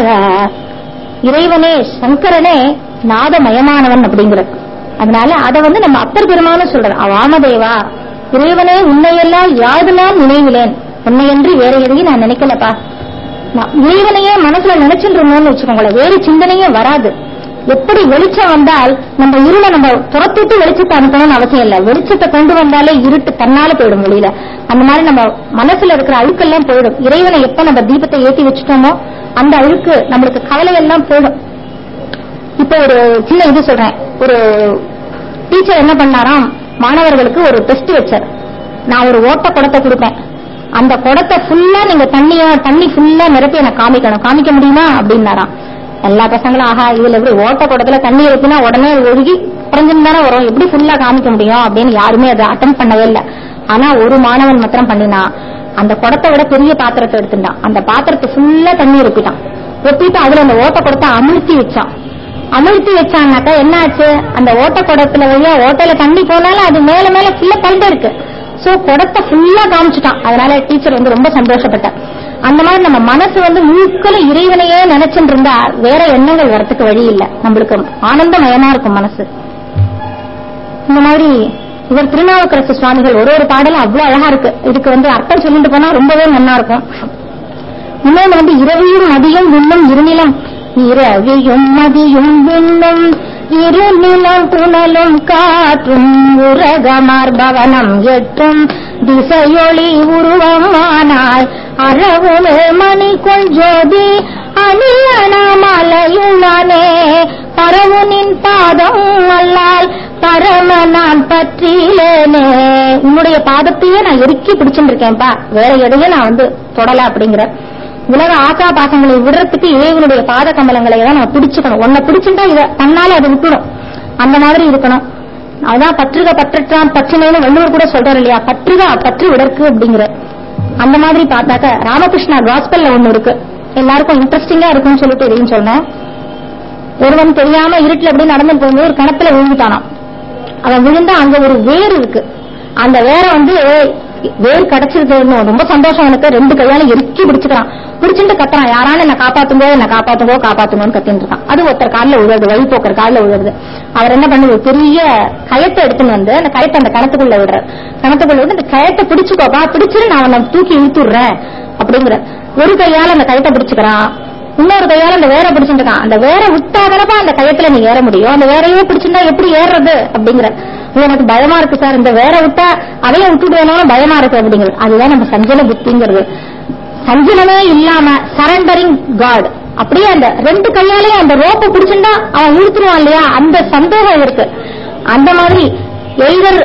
இறைவனே சங்கரனே நாதமயமானவன் அப்படிங்கிற அதனால அதை வந்து நம்ம அப்பர் பெருமானும் சொல்றோம் வாமதேவா இறைவனே உன்னையெல்லாம் யாதுலாம் நினைவிலேன் உன்னையன்றி வேற எதையும் நான் நினைக்கலப்பா நான் இறைவனையே மனசுல நினைச்சுட்டு இருந்தோம்னு வச்சுக்கோங்களேன் வேறு சிந்தனையே வராது எப்படி வெளிச்சம் வந்தால் நம்ம இருளை நம்ம துரத்திட்டு வெளிச்சத்தை அனுப்பணும்னு அவசியம் இல்லை வெளிச்சத்தை கொண்டு வந்தாலே இருட்டு தன்னால போயிடும் வெளியில அந்த மாதிரி நம்ம மனசுல இருக்கிற அழுக்கெல்லாம் போயிடும் இறைவனை எப்ப நம்ம தீபத்தை ஏத்தி வச்சுட்டோமோ அந்த அழுக்கு நம்மளுக்கு கவலை எல்லாம் போயிடும் இப்ப ஒரு சின்ன இது சொல்றேன் ஒரு டீச்சர் என்ன பண்ணாராம் மாணவர்களுக்கு ஒரு டெஸ்ட் வச்சார் நான் ஒரு ஓட்ட குடத்தை கொடுப்பேன் அந்த குடத்தை ஃபுல்லா நீங்க தண்ணிய தண்ணி ஃபுல்லா நிரப்பி எனக்கு காமிக்கணும் காமிக்க முடியுமா அப்படின்னாராம் எல்லா பசங்களும் ஆஹா இதுல எப்படி ஓட்ட குடத்துல தண்ணி ஊத்தினா உடனே அது ஒழுகி குறைஞ்சுன்னு தானே வரும் எப்படி ஃபுல்லா காமிக்க முடியும் அப்படின்னு யாருமே அதை அட்டன் பண்ணவே இல்லை ஆனா ஒரு மாணவன் மாத்திரம் பண்ணினா அந்த குடத்தை விட பெரிய பாத்திரத்தை எடுத்துட்டான் அந்த பாத்திரத்தை ஃபுல்லா தண்ணி ரொப்பிட்டான் ரொப்பிட்டு அதுல அந்த ஓட்ட குடத்தை அமிழ்த்தி வச்சான் அமிழ்த்தி வச்சான்னாக்கா என்ன ஆச்சு அந்த ஓட்ட குடத்துல வழியா ஓட்டையில தண்ணி போனாலும் அது மேல மேல ஃபுல்லா கலந்து இருக்கு சோ குடத்தை ஃபுல்லா காமிச்சிட்டான் அதனால டீச்சர் வந்து ரொம்ப சந்தோஷப்பட்டார் அந்த மாதிரி நம்ம மனசு வந்து முழுக்கல இறைவனையே நினைச்சுட்டு இருந்தா வேற எண்ணங்கள் வரத்துக்கு வழி இல்ல நம்மளுக்கு ஆனந்தமயமா இருக்கும் மனசு இந்த மாதிரி இவர் திருநாவுக்கரசு சுவாமிகள் ஒரு ஒரு பாடலும் அவ்வளவு அழகா இருக்கு இதுக்கு வந்து அர்த்தம் சொல்லிட்டு போனா ரொம்பவே நல்லா இருக்கும் இன்னொன்று வந்து இரவியும் மதியம் விண்ணும் இருநிலம் இரவியும் மதியும் விண்ணும் இருநிலம் புனலும் காற்றும் உரகமார் பவனம் எட்டும் திசையொளி உருவமானாய் அறவுமே மணிக்குள் ஜோதி அணியனமலையுளானே பரவுனின் பாதம் அல்லால் பரம நான் பற்றிலேனே உன்னுடைய பாதத்தையே நான் இறுக்கி பிடிச்சுட்டு இருக்கேன்ப்பா வேற எதையும் நான் வந்து தொடல அப்படிங்கிற உலக ஆசா பாசங்களை விடுறதுக்கு இறைவனுடைய பாத கமலங்களை தான் நம்ம பிடிச்சுக்கணும் உன்னை பிடிச்சுட்டா இத தன்னால அதை விட்டுடும் அந்த மாதிரி இருக்கணும் அதான் பற்றுக பற்றற்றான் பற்றினேன்னு வள்ளுவர் கூட சொல்றாரு இல்லையா பற்றுக பற்று விடற்கு அப்படிங்கிற அந்த மாதிரி பார்த்தாக்க ராமகிருஷ்ணா காஸ்பல்ல ஒண்ணு இருக்கு எல்லாருக்கும் இன்ட்ரெஸ்டிங்கா இருக்கும்னு சொல்லிட்டு இதையும் சொன்னேன் ஒருவன் தெரியாம இருட்டுல அப்படியே நடந்து போகும்போது ஒரு கிணத்துல விழுந்துட்டானாம் அவன் விழுந்தா அங்க ஒரு வேர் இருக்கு அந்த வேரை வந்து வேர் கிடைச்சிருக்குன்னு ரொம்ப சந்தோஷம் எனக்கு ரெண்டு கையால இறுக்கி பிடிச்சுக்கிறான் பிடிச்சிட்டு கத்துறான் யாரான என்ன காப்பாத்துங்கோ என்ன காப்பாத்துங்கோ காப்பாத்துங்கோன்னு கத்தின்னு இருக்கான் அது ஒருத்தர் காலில் விழுது வழி போக்குற காலில் விழுது அவர் என்ன பண்ணுது பெரிய கயத்தை எடுத்துன்னு வந்து அந்த கயத்தை அந்த கணத்துக்குள்ள விடுறார் கணத்துக்குள்ள விட்டு அந்த கயத்தை பிடிச்சுக்கோப்பா பிடிச்சிட்டு நான் அவனை தூக்கி இழுத்துடுறேன் அப்படிங்கிற ஒரு கையால அந்த கயத்தை பிடிச்சுக்கிறான் இன்னொரு கையால அந்த வேரை பிடிச்சிட்டு இருக்கான் அந்த வேரை விட்டாதானப்பா அந்த கயத்துல நீ ஏற முடியும் அந்த வேரையே பிடிச்சிருந்தா எப்படி ஏறுறது அப்படிங்கிற இது எனக்கு பயமா இருக்கு சார் இந்த வேற விட்டா அதைய விட்டுடுவேனாலும் பயமா இருக்கு அப்படிங்கிறது அதுதான் நம்ம சஞ்சல புத்திங்கிறது சஞ்சலமே இல்லாம சரண்டரிங் காட் அப்படியே அந்த ரெண்டு கையாலேயும் அந்த ரோப்பை பிடிச்சிருந்தா அவன் இழுத்துருவான் இல்லையா அந்த சந்தேகம் இருக்கு அந்த மாதிரி எய்தர்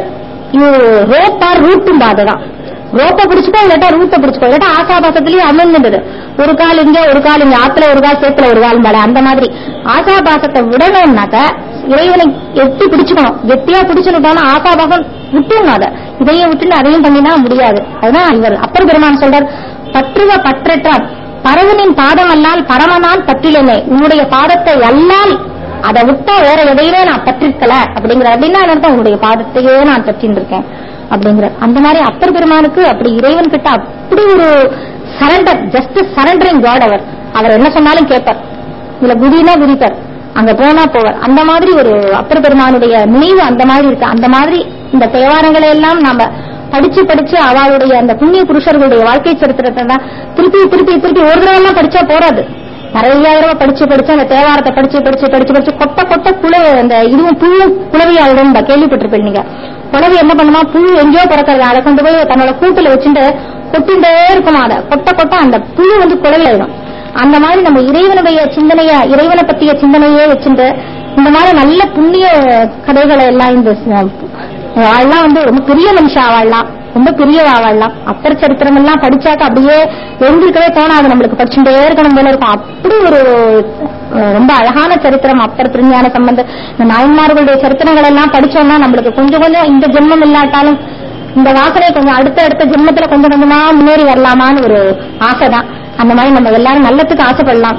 இது ரோப்பா ரூட்டும் பாதைதான் ரோப்பை பிடிச்சுக்கோ இல்லாட்டா ரூட்டை பிடிச்சுக்கோ இல்லாட்டா ஆசாபாசத்திலயும் அமர்ந்துடுது ஒரு கால் இங்க ஒரு கால் இங்க ஆத்துல ஒரு கால் சேத்துல ஒரு கால் மேல அந்த மாதிரி ஆசாபாசத்தை விடணும்னாக்க இறைவனை எட்டி பிடிச்சுக்கணும் கெட்டியா பிடிச்சுட்டோம்னா ஆசாபாசம் விட்டுணும் அதை இதையும் விட்டுட்டு அதையும் பண்ணினா முடியாது அதுதான் இவர் அப்பர் பெருமான் சொல்றார் பற்றுவ பற்றற்றார் பரவனின் பாதம் அல்லால் பரமனால் பற்றிலேனே உன்னுடைய பாதத்தை அல்லால் அதை விட்டா வேற எதையுமே நான் பற்றிருக்கல அப்படிங்கிற அப்படின்னா என்ன அர்த்தம் உங்களுடைய பாதத்தையே நான் பற்றின்னு இருக்கேன் அப்படிங்கிற அந்த மாதிரி அப்பர் பெருமானுக்கு அப்படி இறைவன் கிட்ட அப்படி ஒரு சரண்டர் ஜஸ்ட் சரண்டரிங் காட் அவர் அவர் என்ன சொன்னாலும் கேட்பார் இதுல குதினா குதிப்பார் அங்க போனா போவார் அந்த மாதிரி ஒரு அப்பர் பெருமானுடைய நினைவு அந்த மாதிரி இருக்கு அந்த மாதிரி இந்த தேவாரங்களை எல்லாம் நாம படிச்சு படிச்சு அவளுடைய அந்த புண்ணிய புருஷர்களுடைய வாழ்க்கை சரித்திரத்தை தான் திருப்பி திருப்பி திருப்பி ஒரு தடவை எல்லாம் படிச்சா போறாது நிறைய தடவை படிச்சு படிச்சு அந்த தேவாரத்தை படிச்சு படிச்சு படிச்சு படிச்சு கொட்ட கொட்ட குள அந்த இதுவும் புழுவும் குளவியாயிடும் கேள்விப்பட்டிருப்பேன் நீங்க குளவி என்ன பண்ணுமா புழு எங்கேயோ பிறக்கிறது அதை கொண்டு போய் தன்னோட கூட்டுல வச்சுட்டு கொட்டிண்டே இருக்குமா அதை கொட்ட கொட்ட அந்த புழு வந்து குளவி ஆயிடும் அந்த மாதிரி நம்ம இறைவனுடைய சிந்தனைய இறைவனை பத்திய சிந்தனையே வச்சுட்டு இந்த மாதிரி நல்ல புண்ணிய கதைகளை எல்லாம் இந்த வாழலாம் வந்து ரொம்ப பெரிய மனுஷா வாழலாம் ரொம்ப பெரிய வாழலாம் அப்பர் சரித்திரம் எல்லாம் படிச்சாக்க அப்படியே எழுந்திருக்கவே தோணாது நம்மளுக்கு படிச்சுட்டே இருக்கணும் போல இருக்கும் அப்படி ஒரு அஹ், ரொம்ப அழகான சரித்திரம் அப்பர் திருஞான சம்பந்த இந்த நாயன்மார்களுடைய சரித்திரங்கள் எல்லாம் படிச்சோம்னா நம்மளுக்கு கொஞ்சம் கொஞ்சம் இந்த ஜென்மம் இல்லாட்டாலும் இந்த வாசனை கொஞ்சம் அடுத்த அடுத்த ஜென்மத்துல கொஞ்சம் கொஞ்சமா முன்னேறி வரலாமான்னு ஒரு ஆசைதான் அந்த மாதிரி நம்ம எல்லாரும் நல்லத்துக்கு ஆசைப்படலாம்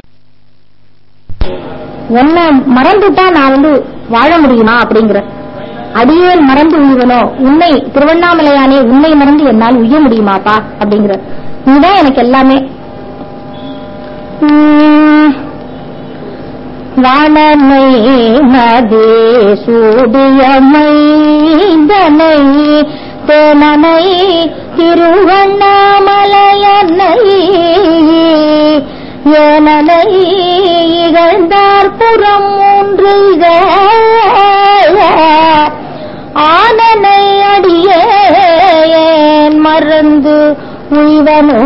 என்ன மறந்துட்டா நான் வந்து வாழ முடியுமா அப்படிங்கிற அடியேன் மறந்து உய்வனோ உன்னை திருவண்ணாமலையானே உன்னை மறந்து என்னால் உய்ய முடியுமாப்பா அப்படிங்கிற நீதான் எனக்கு எல்லாமே உம், வானனை மதே சூடியமைந்தனை தேனனை திருவண்ணாமலையன்னை ஏனனை இகழ்ந்தார் புறம் மூன்று ஆனனை அடியேன் மறந்து உய்வனோ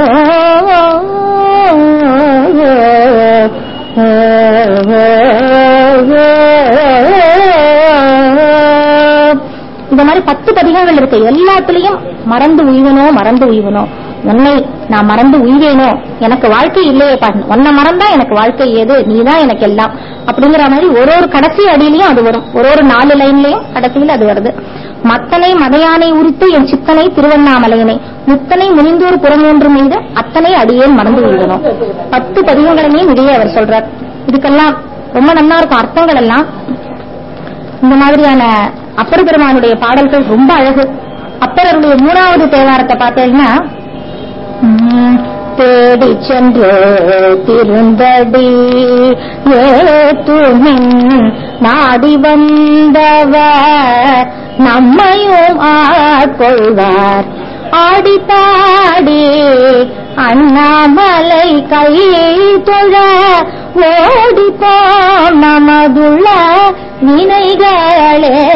இந்த மாதிரி பத்து பதிகங்கள் இருக்கு எல்லாத்துலயும் மறந்து உய்வனோ மறந்து உய்வனோ உன்னை நான் மறந்து உய்வேனோ எனக்கு வாழ்க்கை இல்லையே பாரு உன்னை மறந்தா எனக்கு வாழ்க்கை ஏது நீதான் எனக்கு எல்லாம் அப்படிங்கிற மாதிரி ஒரு ஒரு கடைசி அடியிலையும் அது வரும் ஒரு ஒரு நாலு லைன்லயும் கடைசியில் அது வருது மத்தனை மதையானை உரித்து என் சித்தனை திருவண்ணாமலையனை முத்தனை முனிந்தூர் புறமூன்று மீது அத்தனை அடியேன் மறந்து விழுகணும் பத்து பதிகங்களையுமே இதையே அவர் சொல்றார் இதுக்கெல்லாம் ரொம்ப நல்லா இருக்கும் அர்த்தங்கள் எல்லாம் இந்த மாதிரியான அப்பர் பெருமானுடைய பாடல்கள் ரொம்ப அழகு அப்பரருடைய மூணாவது தேவாரத்தை பார்த்தீங்கன்னா உம், தேடி சென்று திருந்தடி ஏத்துமின் நாடி வந்தவர் நம்மையும் ஆட்கொள்வார் ஆடி பாடி அண்ணாமலை கை தொழ ஓடி நமதுள்ள வினைகளே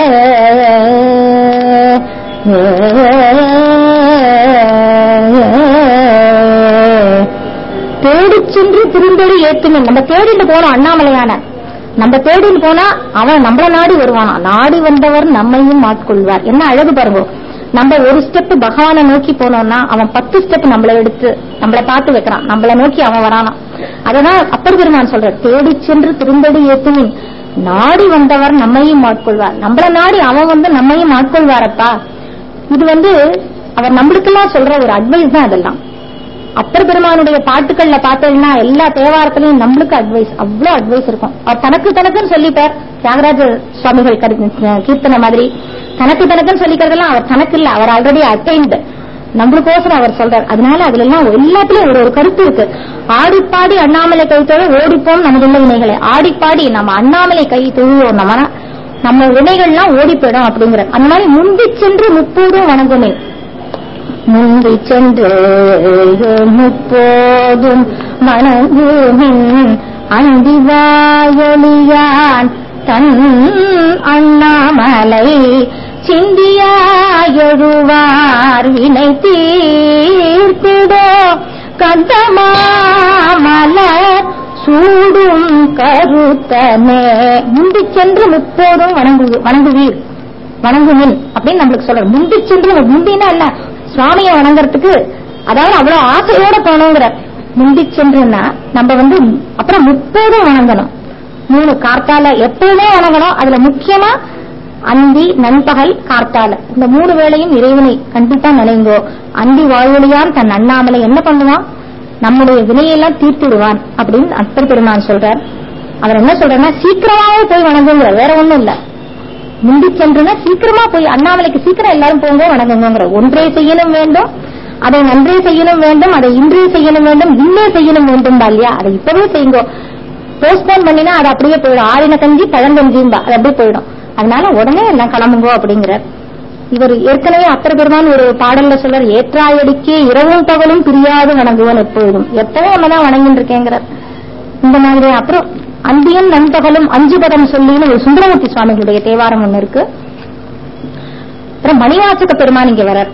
தேடி சென்று திருந்தடி ஏத்துமே நம்ம தேடிட்டு போனோம் அண்ணாமலையான நம்ம தேடிட்டு போனா அவன் நம்மள நாடி வருவானா நாடி வந்தவர் நம்மையும் ஆட்கொள்வார் என்ன அழகு பாருங்க நம்ம ஒரு ஸ்டெப் பகவானை நோக்கி போனோம்னா அவன் பத்து ஸ்டெப் நம்மள எடுத்து நம்மள பார்த்து வைக்கிறான் நம்மள நோக்கி அவன் வரானா அததான் அப்பர் பெருமான் சொல்ற தேடி சென்று திருந்தடி ஏத்துமின் நாடி வந்தவர் நம்மையும் ஆட்கொள்வார் நம்மள நாடி அவன் வந்து நம்மையும் ஆட்கொள்வாரப்பா இது வந்து அவர் நம்மளுக்கெல்லாம் சொல்ற ஒரு அட்வைஸ் தான் அதெல்லாம் அப்பர் பெருமானுடைய பாட்டுக்கள்ல பார்த்தீங்கன்னா எல்லா தேவாரத்திலையும் நம்மளுக்கு அட்வைஸ் அவ்வளவு அட்வைஸ் இருக்கும் அவர் தனக்கு தனக்குன்னு சொல்லிட்டார் தியாகராஜ சுவாமிகள் கரு- கீர்த்தனை மாதிரி தனக்கு தனக்குன்னு சொல்லிக்கிறதெல்லாம் அவர் தனக்கு இல்ல அவர் ஆல்ரெடி அட்டைன்டு நம்மளுக்கோசரம் அவர் சொல்றார் அதனால அதுல எல்லாம் எல்லாத்துலயும் ஒரு ஒரு கருத்து இருக்கு ஆடிப்பாடி அண்ணாமலை கை தொழ ஓடிப்போம் நமதுள்ள வினைகளை ஆடிப்பாடி நம்ம அண்ணாமலை கை தொழுவோம் நம்ம நம்ம வினைகள்லாம் ஓடி போயிடும் அப்படிங்கிற அந்த மாதிரி முந்தி சென்று முப்போதும் வணங்குமே முந்தி சென்று முப்போதும் வணங்குமின் அந்திவாயொலியான் தன் அண்ணாமலை சிந்தியாயொழுவார் வினை தீர்த்திடோ கந்தமாமலர் சூடும் கருத்தனே முந்தி சென்று முப்போதும் வணங்கு வணங்குவீர் வணங்குமின் அப்படின்னு நம்மளுக்கு சொல்ற முந்தி சென்று முந்தினா என்ன சுவாமியை வணங்குறதுக்கு அதாவது அவ்வளவு ஆசையோட போனோங்கிற முந்தி சென்றுன்னா நம்ம வந்து அப்புறம் முப்போதும் வணங்கணும் மூணு கார்த்தால எப்பவுமே வணங்கணும் அதுல முக்கியமா அந்தி நண்பகல் கார்த்தால இந்த மூணு வேளையும் இறைவனை கண்டிப்பா நினைங்கோ அந்தி வாழ்வொழியான் தன் அண்ணாமலை என்ன பண்ணுவான் நம்முடைய வினையெல்லாம் தீர்த்திடுவான் அப்படின்னு அத்தர் பெருமான் சொல்றார் அவர் என்ன சொல்றாருன்னா சீக்கிரமாவே போய் வணங்குங்கிற வேற ஒண்ணும் இல்ல முந்தி சென்றுனா சீக்கிரமா போய் அண்ணாமலைக்கு சீக்கிரம் எல்லாரும் போங்க வணங்குங்கிற ஒன்றே செய்யணும் வேண்டும் அதை நன்றே செய்யணும் வேண்டும் அதை இன்றே செய்யணும் வேண்டும் இன்னே செய்யணும் வேண்டும் இல்லையா அதை இப்பவே செய்யுங்க போஸ்ட்போன் பண்ணினா அது அப்படியே போயிடும் ஆறின கஞ்சி பழங்கஞ்சியும் அது அப்படியே போயிடும் அதனால உடனே எல்லாம் கிளம்புங்கோ அப்படிங்கிறார் இவர் ஏற்கனவே அப்பர் பெருமான் ஒரு பாடல்ல சொல்றார் ஏற்றாயடிக்கே இரவும் பகலும் பிரியாது வணங்குவன் எப்பொழுதும் எப்பவும் ஒன்னதான் வணங்கிட்டு இருக்கேங்கிறார் இந்த மாதிரி அப்புறம் அந்தியம் நண்பகலும் அஞ்சு பதம் சொல்லின்னு ஒரு சுந்தரமூர்த்தி சுவாமிகளுடைய தேவாரம் ஒண்ணு இருக்கு அப்புறம் மணிவாசக பெருமான் இங்க வரார்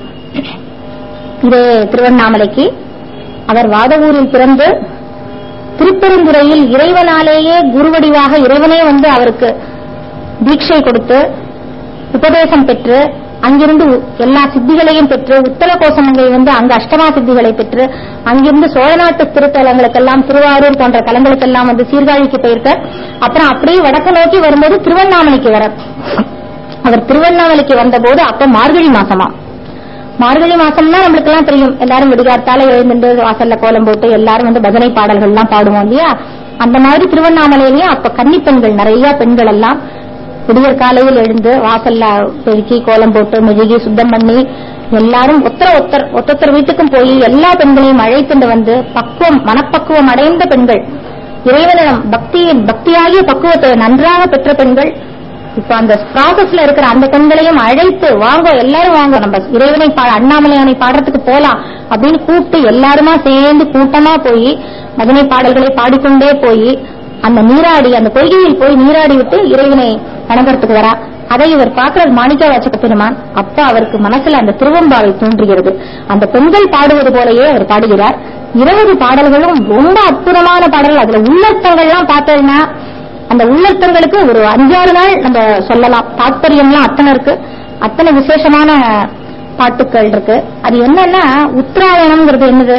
இது திருவண்ணாமலைக்கு அவர் வாதவூரில் பிறந்து திருப்பெருந்துறையில் இறைவனாலேயே குருவடிவாக இறைவனே வந்து அவருக்கு தீட்சை கொடுத்து உபதேசம் பெற்று அங்கிருந்து எல்லா சித்திகளையும் பெற்று உத்தர கோசமங்கை வந்து அங்க அஷ்டமா சித்திகளை பெற்று அங்கிருந்து சோழநாட்டு திருத்தலங்களுக்கெல்லாம் திருவாரூர் போன்ற தலங்களுக்கெல்லாம் வந்து சீர்காழிக்கு போயிருக்க அப்புறம் அப்படியே வடக்கு நோக்கி வரும்போது திருவண்ணாமலைக்கு வர அவர் திருவண்ணாமலைக்கு வந்தபோது அப்ப மார்கழி மாசமா மார்கழி மாசம்னா நம்மளுக்கு எல்லாம் தெரியும் எல்லாரும் விடுகாத்தால எழுந்துட்டு வாசல்ல கோலம் போட்டு எல்லாரும் வந்து பஜனை பாடல்கள் எல்லாம் பாடுவோம் இல்லையா அந்த மாதிரி திருவண்ணாமலையிலயும் அப்ப கன்னி பெண்கள் நிறைய பெண்கள் எல்லாம் விடியற் காலையில் எழுந்து வாசல்ல பெருக்கி கோலம் போட்டு மெழுகி சுத்தம் பண்ணி எல்லாரும் ஒத்தர ஒத்தர் ஒத்தொத்தர் வீட்டுக்கும் போய் எல்லா பெண்களையும் அழைத்துண்டு வந்து பக்குவம் மனப்பக்குவம் அடைந்த பெண்கள் இறைவனிடம் பக்தியின் பக்தியாகிய பக்குவத்தை நன்றாக பெற்ற பெண்கள் இப்ப அந்த ப்ராசஸ்ல இருக்கிற அந்த பெண்களையும் அழைத்து வாங்க எல்லாரும் வாங்க நம்ம இறைவனை பா அண்ணாமலையானை பாடுறதுக்கு போலாம் அப்படின்னு கூப்பிட்டு எல்லாருமா சேர்ந்து கூட்டமா போய் பஜனை பாடல்களை பாடிக்கொண்டே போய் அந்த நீராடி அந்த பொய்கையில் போய் நீராடி விட்டு இறைவனை வணங்குறதுக்கு வரா அதை இவர் பார்க்கிறது மாணிக்க வாச்சக பெருமான் அப்ப அவருக்கு மனசுல அந்த திருவம்பாவை தோன்றுகிறது அந்த பெண்கள் பாடுவது போலயே அவர் பாடுகிறார் இருபது பாடல்களும் ரொம்ப அற்புதமான பாடல்கள் அதுல உள்ளர்த்தங்கள்லாம் பார்த்தோம்னா அந்த உள்ளர்த்தங்களுக்கு ஒரு அஞ்சாறு நாள் நம்ம சொல்லலாம் தாத்பரியம்லாம் அத்தனை இருக்கு அத்தனை விசேஷமான பாட்டுக்கள் இருக்கு அது என்னன்னா உத்தராயணம்ங்கிறது என்னது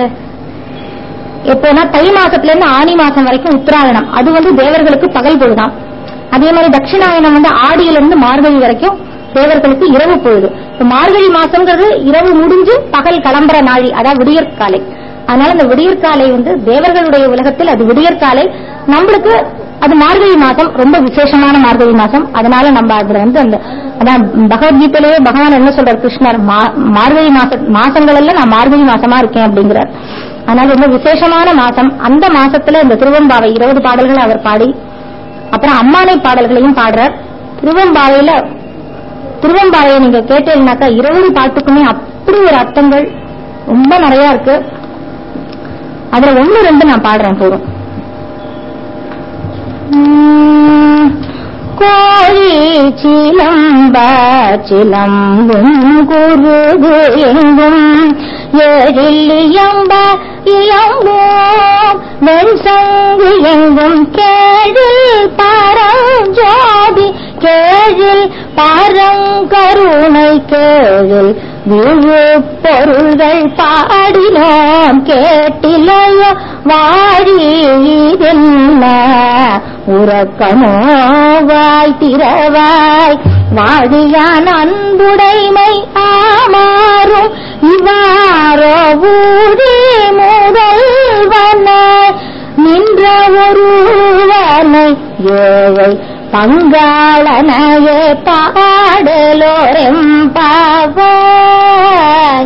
எப்போனா தை மாசத்துல இருந்து ஆனி மாசம் வரைக்கும் உத்தராயணம் அது வந்து தேவர்களுக்கு பகல் பொழுதாம் அதே மாதிரி தட்சிணாயனம் வந்து ஆடியில இருந்து மார்கழி வரைக்கும் தேவர்களுக்கு இரவு பொழுது இப்ப மார்கழி மாசம்ங்கிறது இரவு முடிஞ்சு பகல் கிளம்புற நாழி அதாவது விடியற்காலை அதனால இந்த விடியற்காலை வந்து தேவர்களுடைய உலகத்தில் அது விடியற்காலை நம்மளுக்கு அது மார்கழி மாசம் ரொம்ப விசேஷமான மார்கழி மாசம் அதனால நம்ம அதுல வந்து அந்த அதான் பகவத்கீதையிலேயே பகவான் என்ன சொல்றார் கிருஷ்ணர் மா- மார்கழி மாச மாசங்கள் எல்லாம் நான் மார்கழி மாசமா இருக்கேன் அப்படிங்கிறார் அதனால ரொம்ப விசேஷமான மாசம் அந்த மாசத்துல இந்த திருவம்பாவை இருபது பாடல்கள் அவர் பாடி அப்புறம் அம்மானை பாடல்களையும் பாடுறார் திருவம்பாவையில திருவம்பாவையை நீங்க கேட்டீங்கன்னாக்கா இருபது பாட்டுக்குமே அப்படி ஒரு அர்த்தங்கள் ரொம்ப நிறைய இருக்கு அதுல ஒண்ணு ரெண்டு நான் பாடுறேன் போதும் உம், கோழி சிலம்ப சிலம்பும் குருகு எங்கும் ஏழில் இயம்ப இயம்பும் வெண்சங்கு எங்கும் கேழில் பரஞ்சோதி கேழில் பரங்கருணை கேழில் விழு பொருள்கள் பாடினோம் கேட்டிலையோ வாழி இதென்ன உறக்கமோ வாய் திறவாய் வாடியான் அன்புடைமை ஆமாறும் இவ்வாறோ ஊரே முதல்வனை நின்ற ஒருவனை ஏழை பங்காளனையே பாடலோரெம் பாவாய்